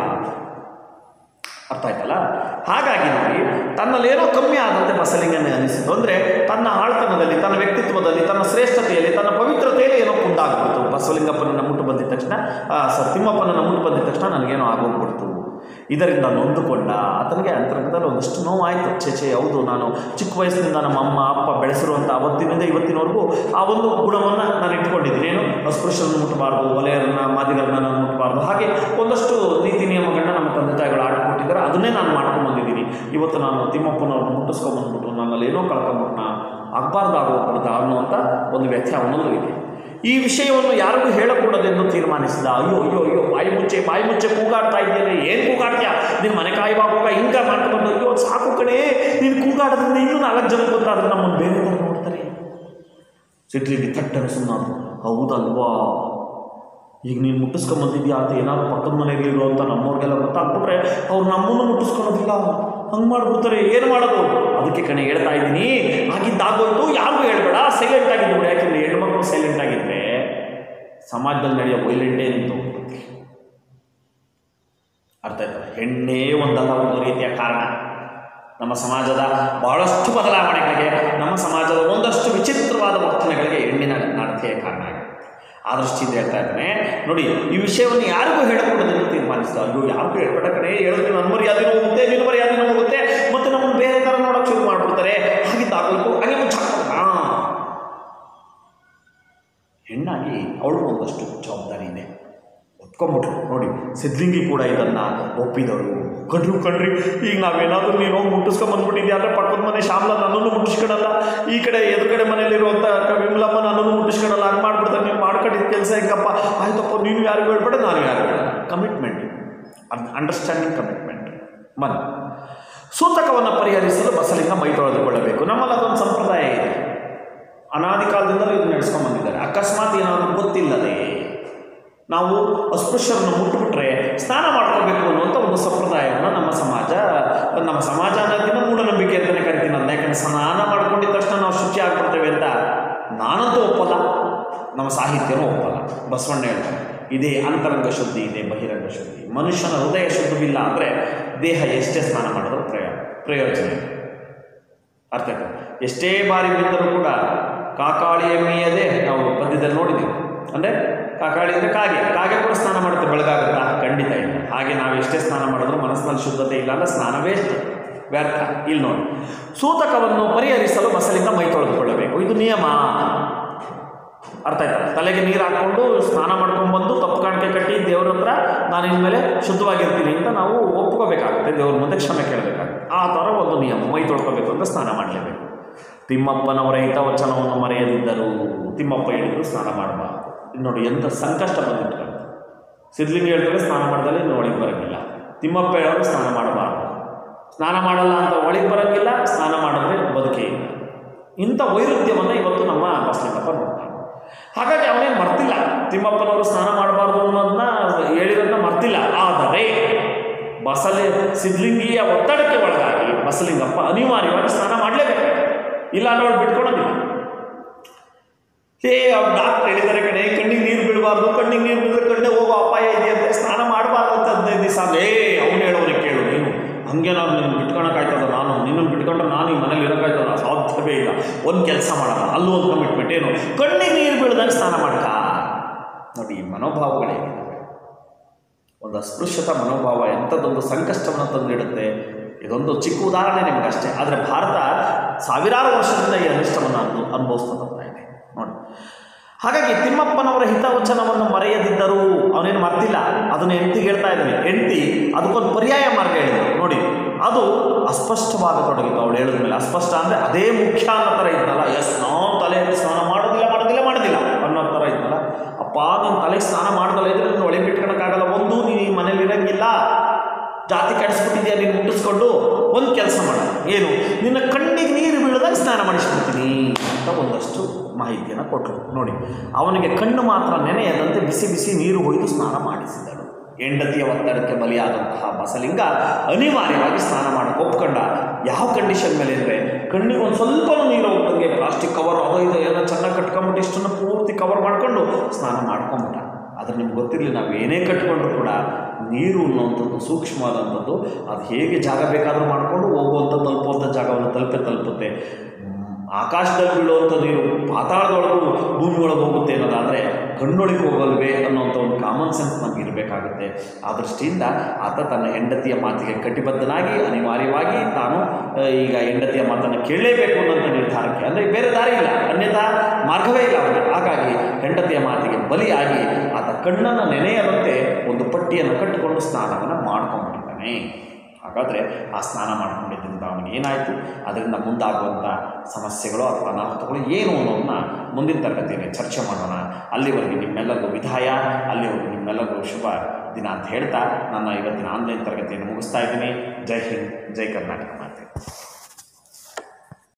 [SPEAKER 1] ಅರ್ಥ ಆಯ್ತಲ್ಲ ಹಾಗಾಗಿ ನೋಡಿ ತನ್ನಲ್ಲೇನೋ ಕಮ್ಮಿ ಆದಂತೆ ಬಸಲಿಂಗನೇ ಅನಿಸಿತು ಅಂದರೆ ತನ್ನ ಆಳ್ತನದಲ್ಲಿ ತನ್ನ ವ್ಯಕ್ತಿತ್ವದಲ್ಲಿ ತನ್ನ ಶ್ರೇಷ್ಠತೆಯಲ್ಲಿ ತನ್ನ ಪವಿತ್ರತೆಯಲ್ಲಿ ಏನೋ ಕುಂದಾಗ್ಬಿಡ್ತು ಬಸವಲಿಂಗಪ್ಪನನ್ನು ಮುಟ್ಟು ಬಂದಿದ ತಕ್ಷಣ ಆ, ಸ ತಿಮ್ಮಪ್ಪನನ್ನು ಮುಟ್ಟು ಬಂದಿದ ತಕ್ಷಣ ನನಗೇನೋ ಆಗೋಗ್ಬಿಡ್ತು ಇದರಿಂದ ನೊಂದುಕೊಂಡ ಆತನಿಗೆ ಅಂತರಂಗದಲ್ಲಿ ಒಂದಷ್ಟು ನೋವಾಯಿತು ಛೇ ಛೇ ಹೌದು ನಾನು ಚಿಕ್ಕ ವಯಸ್ಸಿನಿಂದ ನಮ್ಮ ಅಮ್ಮ ಅಪ್ಪ ಬೆಳೆಸಿರುವಂಥ ಅವತ್ತಿನಿಂದ ಇವತ್ತಿನವರೆಗೂ ಆ ಒಂದು ಗುಣವನ್ನು ನಾನು ಇಟ್ಕೊಂಡಿದ್ದೀನಿ ಏನು ಅಸ್ಪೃಶ್ಯರನ್ನು ಮುಟ್ಟಬಾರ್ದು ವಲಯರನ್ನು ಮಾದಿಗರನ್ನ ನಾನು ಮುಟ್ಟಬಾರ್ದು ಹಾಗೆ ಒಂದಷ್ಟು ನೀತಿ ನಿಯಮಗಳನ್ನ ನಮ್ಮ ತಂದೆ ತಾಯಿಗಳು ಆಡ್ಕೊಟ್ಟಿದ್ದಾರೆ ಅದನ್ನೇ ನಾನು ಮಾಡ್ಕೊಂಡು ಬಂದಿದ್ದೀನಿ ಇವತ್ತು ನಾನು ತಿಮ್ಮಪ್ಪನವ್ರನ್ನ ಮುಟ್ಟಿಸ್ಕೊಂಬಂದ್ಬಿಟ್ಟು ನನ್ನಲ್ಲಿ ಏನೋ ಕಳ್ಕೊಂಬಿಟ್ನ ಆಗಬಾರ್ದಾಗೋಗ್ಬಿಡ್ದ ಅನ್ನುವಂಥ ಒಂದು ವ್ಯತ್ಯಾಸವನ್ನೊಂದು ಇದೆ ಈ ವಿಷಯವನ್ನು ಯಾರಿಗೂ ಹೇಳಕೂಡದೆಂದು ತೀರ್ಮಾನಿಸಿದ ಅಯ್ಯೋ ಅಯ್ಯೋ ಅಯ್ಯೋ ಬಾಯಿ ಮುಚ್ಚೆ ಬಾಯಿ ಮುಚ್ಚೆ ಕೂಗಾಡ್ತಾ ಇದ್ದೀರಿ ಏನು ಕೂಗಾಡ್ತೀಯ ನಿನ್ನ ಮನೆ ಕಾಯುವಾಗ ಹೋಗ ಹಿಂಗ ಮಾಡ್ಕೊಂಡು ಅಯ್ಯೋ ಸಾಕು ಕಣೇ ನೀನು ಕೂಗಾಡೋದ್ರಿಂದ ಇನ್ನೂ ನಾಲ್ಕು ಜನ ಗೊತ್ತಾದ್ರೆ ನಮ್ಮನ್ನು ಬೇರೆ ಥರ ನೋಡ್ತಾರೆ ಸಿಟ್ರಿಗೆ ಥಟ್ಟನೆ ಸುಮ್ಮನೆ ಹೌದಲ್ವಾ ಈಗ ನೀನು ಮುಟ್ಟಿಸ್ಕೊಂಬಂದಿದ್ಯಾ ಅಂತ ಏನಾದ್ರು ಪಕ್ಕದ ಮನೆಯಲ್ಲಿ ಇರುವಂಥ ನಮ್ಮವ್ರಿಗೆಲ್ಲ ಗೊತ್ತಾಗ್ಬಿಟ್ರೆ ಅವ್ರು ನಮ್ಮನ್ನು ಮುಟ್ಟಿಸ್ಕೊಳೋದಿಲ್ಲ ಹಂಗೆ ಮಾಡ್ಬಿಡ್ತಾರೆ ಏನು ಮಾಡೋದು ಅದಕ್ಕೆ ಕಣೆ ಹೇಳ್ತಾ ಇದ್ದೀನಿ ಆಗಿದ್ದಾಗೋಯ್ತು ಯಾರಿಗೂ ಹೇಳ್ಬೇಡ ಸೈಲೆಂಟ್ ಆಗಿದ್ದು ಯಾಕೆಂದರೆ ಹೆಣ್ಮಕ್ಳು ಸೈಲೆಂಟ್ ಆಗಿದ್ದರೆ ಸಮಾಜದಲ್ಲಿ ನಡೆಯೋ ವೈಲೆಂಟೇ ನಿಂತು ಹೋಗ್ಬಿಡುತ್ತೆ ಅರ್ಥ ಆಯ್ತಲ್ಲ ಹೆಣ್ಣೇ ಒಂದಲ್ಲ ಒಂದು ರೀತಿಯ ಕಾರಣ ನಮ್ಮ ಸಮಾಜದ ಬಹಳಷ್ಟು ಬದಲಾವಣೆಗಳಿಗೆ ನಮ್ಮ ಸಮಾಜದ ಒಂದಷ್ಟು ವಿಚಿತ್ರವಾದ ವರ್ತನೆಗಳಿಗೆ ಹೆಣ್ಣಿನ ನಡತೆಯ ಕಾರಣ ಆಗುತ್ತೆ ಆ ದೃಷ್ಟಿಯಿಂದ ಹೇಳ್ತಾ ಇದ್ದಾನೆ ನೋಡಿ ಈ ವಿಷಯವನ್ನು ಯಾರಿಗೂ ಹೇಳಕೂಡದೆಂದು ತೀರ್ಮಾನಿಸಿದ ಅಯ್ಯೋ ಯಾರಿಗೂ ಹೇಳ್ಬೇಡ ಕಡೆ ಹೇಳಿದ್ರೆ ನನ್ನ ಮರ್ಯಾದೆನೂ ಹೋಗುತ್ತೆ ನಿನ್ನ ಮರ್ಯಾದೆನೂ ಹೋಗುತ್ತೆ ಮತ್ತು ನಮ್ಮನ್ನು ಬೇರೆ ಥರ ನೋಡೋಕೆ ಶುರು ಮಾಡಿಬಿಡ್ತಾರೆ ಹಾಗಿದ್ದಾಗಬೇಕು ಹಾಗೆ ಮುಚ್ಚಾಕೋಣ ಹೆಣ್ಣಾಗಿ ಅವಳು ಒಂದಷ್ಟು ಜವಾಬ್ದಾರಿ ಇದೆ ಒಪ್ಕೊಂಬಿಟ್ರು ನೋಡಿ ಸಿದ್ಲಿಂಗಿ ಕೂಡ ಇದನ್ನು ಒಪ್ಪಿದಳು ಕಣ್ರು ಕಣ್ರಿ ಈಗ ನಾವೇನಾದರೂ ನೀನು ಹೋಗಿ ಮುಟ್ಟಿಸ್ಕೊಂಬಂದ್ಬಿಟ್ಟಿದ್ಯಾ ಅಂದರೆ ಪಕ್ಕದ ಮನೆ ಶ್ಯಾಮ್ಲ ನನ್ನನ್ನು ಮುಟ್ಟಿಸ್ಕೊಳಲ್ಲ ಈ ಕಡೆ ಎದುರುಗಡೆ ಮನೆಯಲ್ಲಿರುವಂಥ ವಿಮಲಮ್ಮ ನನ್ನನ್ನು ಮುಟ್ಟಿಸ್ಕೊಳಲ್ಲ ಹಂಗೆ ಮಾಡ್ಬಿಡ್ತಾರೆ ನೀವು ಮಾಡ್ಕೊಂಡಿದ್ದ ಕೆಲಸ ಹೆಂಗಪ್ಪ ಆಯ್ತಪ್ಪ ನೀನು ಯಾರಿಗೂ ಹೇಳ್ಬೇಡ ನಾನು ಯಾರು ಹೇಳಲ್ಲ ಕಮಿಟ್ಮೆಂಟ್ ಅಂಡರ್ಸ್ಟ್ಯಾಂಡಿಂಗ್ ಕಮಿಟ್ಮೆಂಟ್ ಮನ್ ಸೂತಕವನ್ನು ಪರಿಹರಿಸಲು ಬಸಲಿಂಗ ಮೈ ತೊಳೆದುಕೊಳ್ಳಬೇಕು ನಮ್ಮಲ್ಲಿ ಅದೊಂದು ಸಂಪ್ರದಾಯ ಇದೆ ಅನಾದಿ ಕಾಲದಿಂದಲೂ ಇದು ನಡೆಸ್ಕೊಂಡು ಬಂದಿದ್ದಾರೆ ಅಕಸ್ಮಾತ್ ಏನಾದರೂ ಗೊತ್ತಿಲ್ಲದೆ ನಾವು ಅಸ್ಪೃಶ್ಯರನ್ನು ಮುಟ್ಟುಬಿಟ್ರೆ ಸ್ನಾನ ಮಾಡ್ಕೋಬೇಕು ಅನ್ನುವಂಥ ಒಂದು ಸಂಪ್ರದಾಯವನ್ನು ನಮ್ಮ ಸಮಾಜ ನಮ್ಮ ಸಮಾಜ ಅನ್ನೋದಕ್ಕಿಂತ ಮೂಢನಂಬಿಕೆ ಅಂತಲೇ ಕರಿತೀನಿ ಅದನ್ನ ಯಾಕಂದ್ರೆ ಸ್ನಾನ ಮಾಡ್ಕೊಂಡಿದ ತಕ್ಷಣ ನಾವು ಶುಚಿ ಆಗ್ಬಿಡ್ತೇವೆ ಅಂತ ನಾನಂತೂ ಒಪ್ಪಲ್ಲ ನಮ್ಮ ಸಾಹಿತ್ಯನೂ ಒಪ್ಪಲ್ಲ ಬಸವಣ್ಣ ಹೇಳ್ತಾರೆ ಇದೇ ಅಂತರಂಗ ಶುದ್ಧಿ ಇದೆ ಬಹಿರಂಗ ಶುದ್ಧಿ ಮನುಷ್ಯನ ಹೃದಯ ಶುದ್ಧವಿಲ್ಲ ಅಂದರೆ ದೇಹ ಎಷ್ಟೇ ಸ್ನಾನ ಮಾಡಿದ್ರೂ ಪ್ರಯೋ ಪ್ರಯೋಜನ ಇಲ್ಲ ಅರ್ಥ ಆಯ್ತಾ ಎಷ್ಟೇ ಬಾರಿ ಬಿದ್ದರೂ ಕೂಡ ಕಾಕಾಳಿ ಎಮ್ಮೆಯದೇ ನಾವು ಪದ್ಯದಲ್ಲಿ ನೋಡಿದ್ದೀವಿ ಅಂದರೆ ಕಾಕಾಳಿ ಅಂದರೆ ಕಾಗೆ ಕಾಗೆ ಕೂಡ ಸ್ನಾನ ಮಾಡುತ್ತೆ ಬೆಳಗಾಗುತ್ತಾ ಖಂಡಿತ ಇಲ್ಲ ಹಾಗೆ ನಾವು ಎಷ್ಟೇ ಸ್ನಾನ ಮಾಡಿದ್ರೂ ಮನಸ್ಸಿನಲ್ಲಿ ಶುದ್ಧತೆ ಇಲ್ಲ ಅಂದರೆ ಸ್ನಾನವೇ ವ್ಯರ್ಥ ಇಲ್ಲಿ ನೋಡಿ ಸೂತಕವನ್ನು ಪರಿಹರಿಸಲು ಬಸಲಿಂದ ಮೈ ತೊಳೆದುಕೊಳ್ಳಬೇಕು ಇದು ನಿಯಮ ಅರ್ಥ ಆಯ್ತಾ ತಲೆಗೆ ನೀರು ಹಾಕ್ಕೊಂಡು ಸ್ನಾನ ಮಾಡ್ಕೊಂಡು ಬಂದು ತಪ್ಪು ಕಾಣಿಕೆ ಕಟ್ಟಿ ದೇವ್ರ ಹತ್ರ ನಾನು ಇನ್ಮೇಲೆ ಶುದ್ಧವಾಗಿರ್ತೀನಿ ಅಂತ ನಾವು ಒಪ್ಕೋಬೇಕಾಗುತ್ತೆ ದೇವ್ರ ಮುಂದೆ ಕ್ಷಮೆ ಕೇಳಬೇಕಾಗುತ್ತೆ ಆ ಥರ ಒಂದು ನಿಯಮ ಮೈ ತೊಳ್ಕೋಬೇಕು ಅಂತ ಸ್ನಾನ ಮಾಡಲೇಬೇಕು ತಿಮ್ಮಪ್ಪನವರ ಹಿತವಚನವನ್ನು ಮರೆಯದಿದ್ದರು ತಿಮ್ಮಪ್ಪ ಹೇಳಿದ್ರು ಸ್ನಾನ ಮಾಡಬಾರ್ದು ಇಲ್ಲಿ ನೋಡಿ ಎಂಥ ಸಂಕಷ್ಟ ಬಂದಿತ್ತು ಸಿದ್ಲಿಂಗ ಹೇಳಿದ್ರೆ ಸ್ನಾನ ಮಾಡಿದಲ್ಲಿ ಇನ್ನು ಒಳಗೆ ಬರೋಂಗಿಲ್ಲ ತಿಮ್ಮಪ್ಪ ಹೇಳೋರು ಸ್ನಾನ ಮಾಡಬಾರ್ದು ಸ್ನಾನ ಮಾಡಲ್ಲ ಅಂತ ಒಳಗೆ ಬರೋಂಗಿಲ್ಲ ಸ್ನಾನ ಮಾಡಿದ್ರೆ ಬದುಕೇ ಇಲ್ಲ ಇಂಥ ವೈರುಧ್ಯವನ್ನು ಇವತ್ತು ನಮ್ಮ ಬಸಲಿಂಗಪ್ಪ ನೋಡ್ತಾರೆ ಹಾಗಾಗಿ ಅವನೇನು ಮರ್ತಿಲ್ಲ ತಿಮ್ಮಪ್ಪನವರು ಸ್ನಾನ ಮಾಡಬಾರ್ದು ಅನ್ನೋದನ್ನ ಹೇಳಿರೋದನ್ನ ಮರ್ತಿಲ್ಲ ಆದರೆ ಬಸಲೆ ಸಿದ್ಲಿಂಗಿಯ ಒತ್ತಡಕ್ಕೆ ಒಳಗಾಗಿ ಬಸಲಿಂಗಪ್ಪ ಅನಿವಾರ್ಯವಾಗಿ ಸ್ನಾನ ಮಾಡಲೇಬೇಕು ಇಲ್ಲ ಅನ್ನೋಳು ಬಿಟ್ಕೊಳೋದಿಲ್ಲ ಹೇ ಅವ್ರು ಡಾಕ್ಟ್ರ್ ಹೇಳಿದ್ದಾರೆ ಕಡೆ ಕಣ್ಣಿಗೆ ನೀರು ಬೀಳಬಾರ್ದು ಕಣ್ಣಿಗೆ ನೀರು ಬಿದ್ದರೆ ಕಣ್ಣೆ ಹೋಗೋ ಅಪಾಯ ಇದೆ ಅಂತ ಸ್ನಾನ ಮಾಡಬಾರ್ದು ಅಂತ ಹದಿನೈದು ದಿವಸ ಏ ಅವ್ನು ಹೇಳೋರಿಗೆ ಕೇಳು ನೀನು ಹಂಗೆ ನಾನು ನೀನು ಬಿಟ್ಕೊಳಕ್ಕಾಯ್ತದ ನಾನು ನಿನ್ನನ್ನು ಬಿಟ್ಕೊಂಡ್ರೆ ನಾನು ಈ ಮನೇಲಿ ಇರೋಕ್ಕಾಯ್ತದ ಸಾಧ್ಯವೇ ಇಲ್ಲ ಒಂದು ಕೆಲಸ ಮಾಡೋಣ ಅಲ್ಲೂ ಒಂದು ಕಮಿಟ್ಮೆಂಟ್ ಏನು ಕಣ್ಣಿಗೆ ನೀರು ಬೀಳ್ದಂಗೆ ಸ್ನಾನ ಮಾಡ್ಕ ನೋಡಿ ಈ ಮನೋಭಾವಗಳೇನಿದ್ದಾವೆ ಒಂದು ಅಸ್ಪೃಶ್ಯತ ಮನೋಭಾವ ಎಂಥದ್ದೊಂದು ಸಂಕಷ್ಟವನ್ನು ತಂದಿಡುತ್ತೆ ಇದೊಂದು ಚಿಕ್ಕ ಉದಾಹರಣೆ ನಿಮಗಷ್ಟೇ ಆದರೆ ಭಾರತ ಸಾವಿರಾರು ವರ್ಷದಿಂದ ಈ ಅನಿಷ್ಟವನ್ನು ಅನು ಅನುಭವಿಸ್ತಾ ಬರ್ತಾ ಇದೆ ನೋಡಿ ಹಾಗಾಗಿ ತಿಮ್ಮಪ್ಪನವರ ಹಿತವಚನವನ್ನು ಮರೆಯದಿದ್ದರೂ ಅವನೇನು ಮರ್ತಿಲ್ಲ ಅದನ್ನು ಹೆಂಡತಿಗೆ ಹೇಳ್ತಾ ಇದ್ದಾನೆ ಹೆಂಡತಿ ಅದಕ್ಕೊಂದು ಪರ್ಯಾಯ ಮಾರ್ಗ ಹೇಳಿದ್ರು ನೋಡಿ ಅದು ಅಸ್ಪಷ್ಟವಾಗತೊಡಗಿತ್ತು ಅವಳು ಹೇಳಿದ ಮೇಲೆ ಅಸ್ಪಷ್ಟ ಅಂದರೆ ಅದೇ ಮುಖ್ಯ ಅನ್ನೋ ಥರ ಇದ್ನಲ್ಲ ಎಸ್ ನಾನು ತಲೆಯಲ್ಲಿ ಸ್ನಾನ ಮಾಡೋದಿಲ್ಲ ಮಾಡೋದಿಲ್ಲ ಮಾಡೋದಿಲ್ಲ ಅನ್ನೋ ಥರ ಇದ್ನಲ್ಲ ಅಪ್ಪ ನೀನು ತಲೆಗೆ ಸ್ನಾನ ಮಾಡ್ದಲ್ಲ ಇದ್ರೆ ನೀನು ಒಳಗೆ ಬಿಟ್ಕೊಳಕ್ಕಾಗಲ್ಲ ಒಂದು ನೀನು ಈ ಮನೇಲಿ ಇರಂಗಿಲ್ಲ ಜಾತಿ ಕೆಡಿಸ್ಬಿಟ್ಟಿದ್ಯಾ ನೀನು ಮುಟ್ಟಿಸ್ಕೊಂಡು ಒಂದು ಕೆಲಸ ಮಾಡ ಏನು ನಿನ್ನ ಕಣ್ಣಿಗೆ ನೀರು ಬೀಳದಾಗ ಸ್ನಾನ ಮಾಡಿಸ್ಬಿಡ್ತೀನಿ ಅಂತ ಒಂದಷ್ಟು ಮಾಹಿತಿಯನ್ನು ಕೊಟ್ಟರು ನೋಡಿ ಅವನಿಗೆ ಕಣ್ಣು ಮಾತ್ರ ನೆನೆಯದಂತೆ ಬಿಸಿ ಬಿಸಿ ನೀರು ಹೊಯ್ದು ಸ್ನಾನ ಮಾಡಿಸಿದಳು ಹೆಂಡತಿಯ ಒತ್ತಡಕ್ಕೆ ಬಲಿಯಾದಂತಹ ಬಸಲಿಂಗ ಅನಿವಾರ್ಯವಾಗಿ ಸ್ನಾನ ಮಾಡಕ್ಕೆ ಒಪ್ಕೊಂಡ ಯಾವ ಕಂಡೀಷನ್ ಮೇಲೆ ಅಂದರೆ ಕಣ್ಣಿಗೆ ಒಂದು ಸ್ವಲ್ಪ ನೀರು ಹೋಗ್ದಂಗೆ ಪ್ಲಾಸ್ಟಿಕ್ ಕವರ್ ಅದು ಇದು ಏನೋ ಚೆನ್ನಾಗಿ ಕಟ್ಕೊಂಬಿಟ್ಟು ಇಷ್ಟನ್ನು ಪೂರ್ತಿ ಕವರ್ ಮಾಡ್ಕೊಂಡು ಸ್ನಾನ ಮಾಡ್ಕೊಂಬಿಟ್ಟ ಆದರೆ ನಿಮ್ಗೆ ಗೊತ್ತಿರಲಿ ನಾವು ಏನೇ ಕಟ್ಕೊಂಡ್ರು ಕೂಡ ನೀರು ಅನ್ನುವಂಥದ್ದು ಸೂಕ್ಷ್ಮವಾದಂಥದ್ದು ಅದು ಹೇಗೆ ಜಾಗ ಬೇಕಾದರೂ ಮಾಡಿಕೊಂಡು ಹೋಗುವಂಥ ತಲುಪುವಂಥ ಜಾಗವನ್ನು ತಲುಪೆ ತಲುಪುತ್ತೆ ಆಕಾಶದಲ್ಲಿ ಬೀಳುವಂಥ ನೀರು ಪಾತಾಳದೊಳಗೂ ಭೂಮಿ ಒಳಗೆ ಹೋಗುತ್ತೆ ಅನ್ನೋದಾದರೆ ಕಣ್ಣೊಳಗೆ ಹೋಗಲ್ವೇ ಅನ್ನೋಂಥ ಒಂದು ಕಾಮನ್ ಸೆನ್ಸ್ ನಮ್ಗೆ ಇರಬೇಕಾಗುತ್ತೆ ಆ ದೃಷ್ಟಿಯಿಂದ ಆತ ತನ್ನ ಹೆಂಡತಿಯ ಮಾತಿಗೆ ಕಟಿಬದ್ಧನಾಗಿ ಅನಿವಾರ್ಯವಾಗಿ ತಾನು ಆ, ಈಗ ಹೆಂಡತಿಯ ಮಾತನ್ನು ಕೇಳಲೇಬೇಕು ಅನ್ನೋಂಥ ನಿರ್ಧಾರಕ್ಕೆ ಅಂದರೆ ಬೇರೆ ದಾರಿ ಇಲ್ಲ ಅನ್ಯಥಾ ಮಾರ್ಗವೇ ಇಲ್ಲ ಅವನಿಗೆ ಹಾಗಾಗಿ ಹೆಂಡತಿಯ ಮಾತಿಗೆ ಬಲಿಯಾಗಿ ಆತ ಕಣ್ಣನ್ನು ನೆನೆಯದಂತೆ ಒಂದು ಪಟ್ಟಿಯನ್ನು ಕಟ್ಟಿಕೊಂಡು ಸ್ನಾನವನ್ನು ಮಾಡ್ಕೊಂಡ್ಬಿಟ್ಟಿದ್ದಾನೆ ಹಾಗಾದರೆ ಆ ಸ್ನಾನ ಮಾಡ್ಕೊಂಡಿದ್ದರಿಂದ ಅವನಿಗೆ ಏನಾಯಿತು ಅದರಿಂದ ಮುಂದಾಗುವಂಥ ಸಮಸ್ಯೆಗಳು ಅಥವಾ ಅನಾಹುತಗಳು ಏನು ಅನ್ನೋದನ್ನ ಮುಂದಿನ ತರಗತಿಯಲ್ಲಿ ಚರ್ಚೆ ಮಾಡೋಣ ಅಲ್ಲಿವರೆಗೆ ನಿಮ್ಮೆಲ್ಲರಿಗೂ ವಿದಾಯ ಅಲ್ಲಿವರೆಗೂ ನಿಮ್ಮೆಲ್ಲರಿಗೂ ಶುಭ ದಿನ ಅಂತ ಹೇಳ್ತಾ ನನ್ನ ಇವತ್ತಿನ ಆನ್ಲೈನ್ ತರಗತಿಯನ್ನು ಮುಗಿಸ್ತಾ ಇದ್ದೀನಿ ಜೈ ಹಿಂದ್ ಜೈ ಕರ್ನಾಟಕ ಮಾತೆ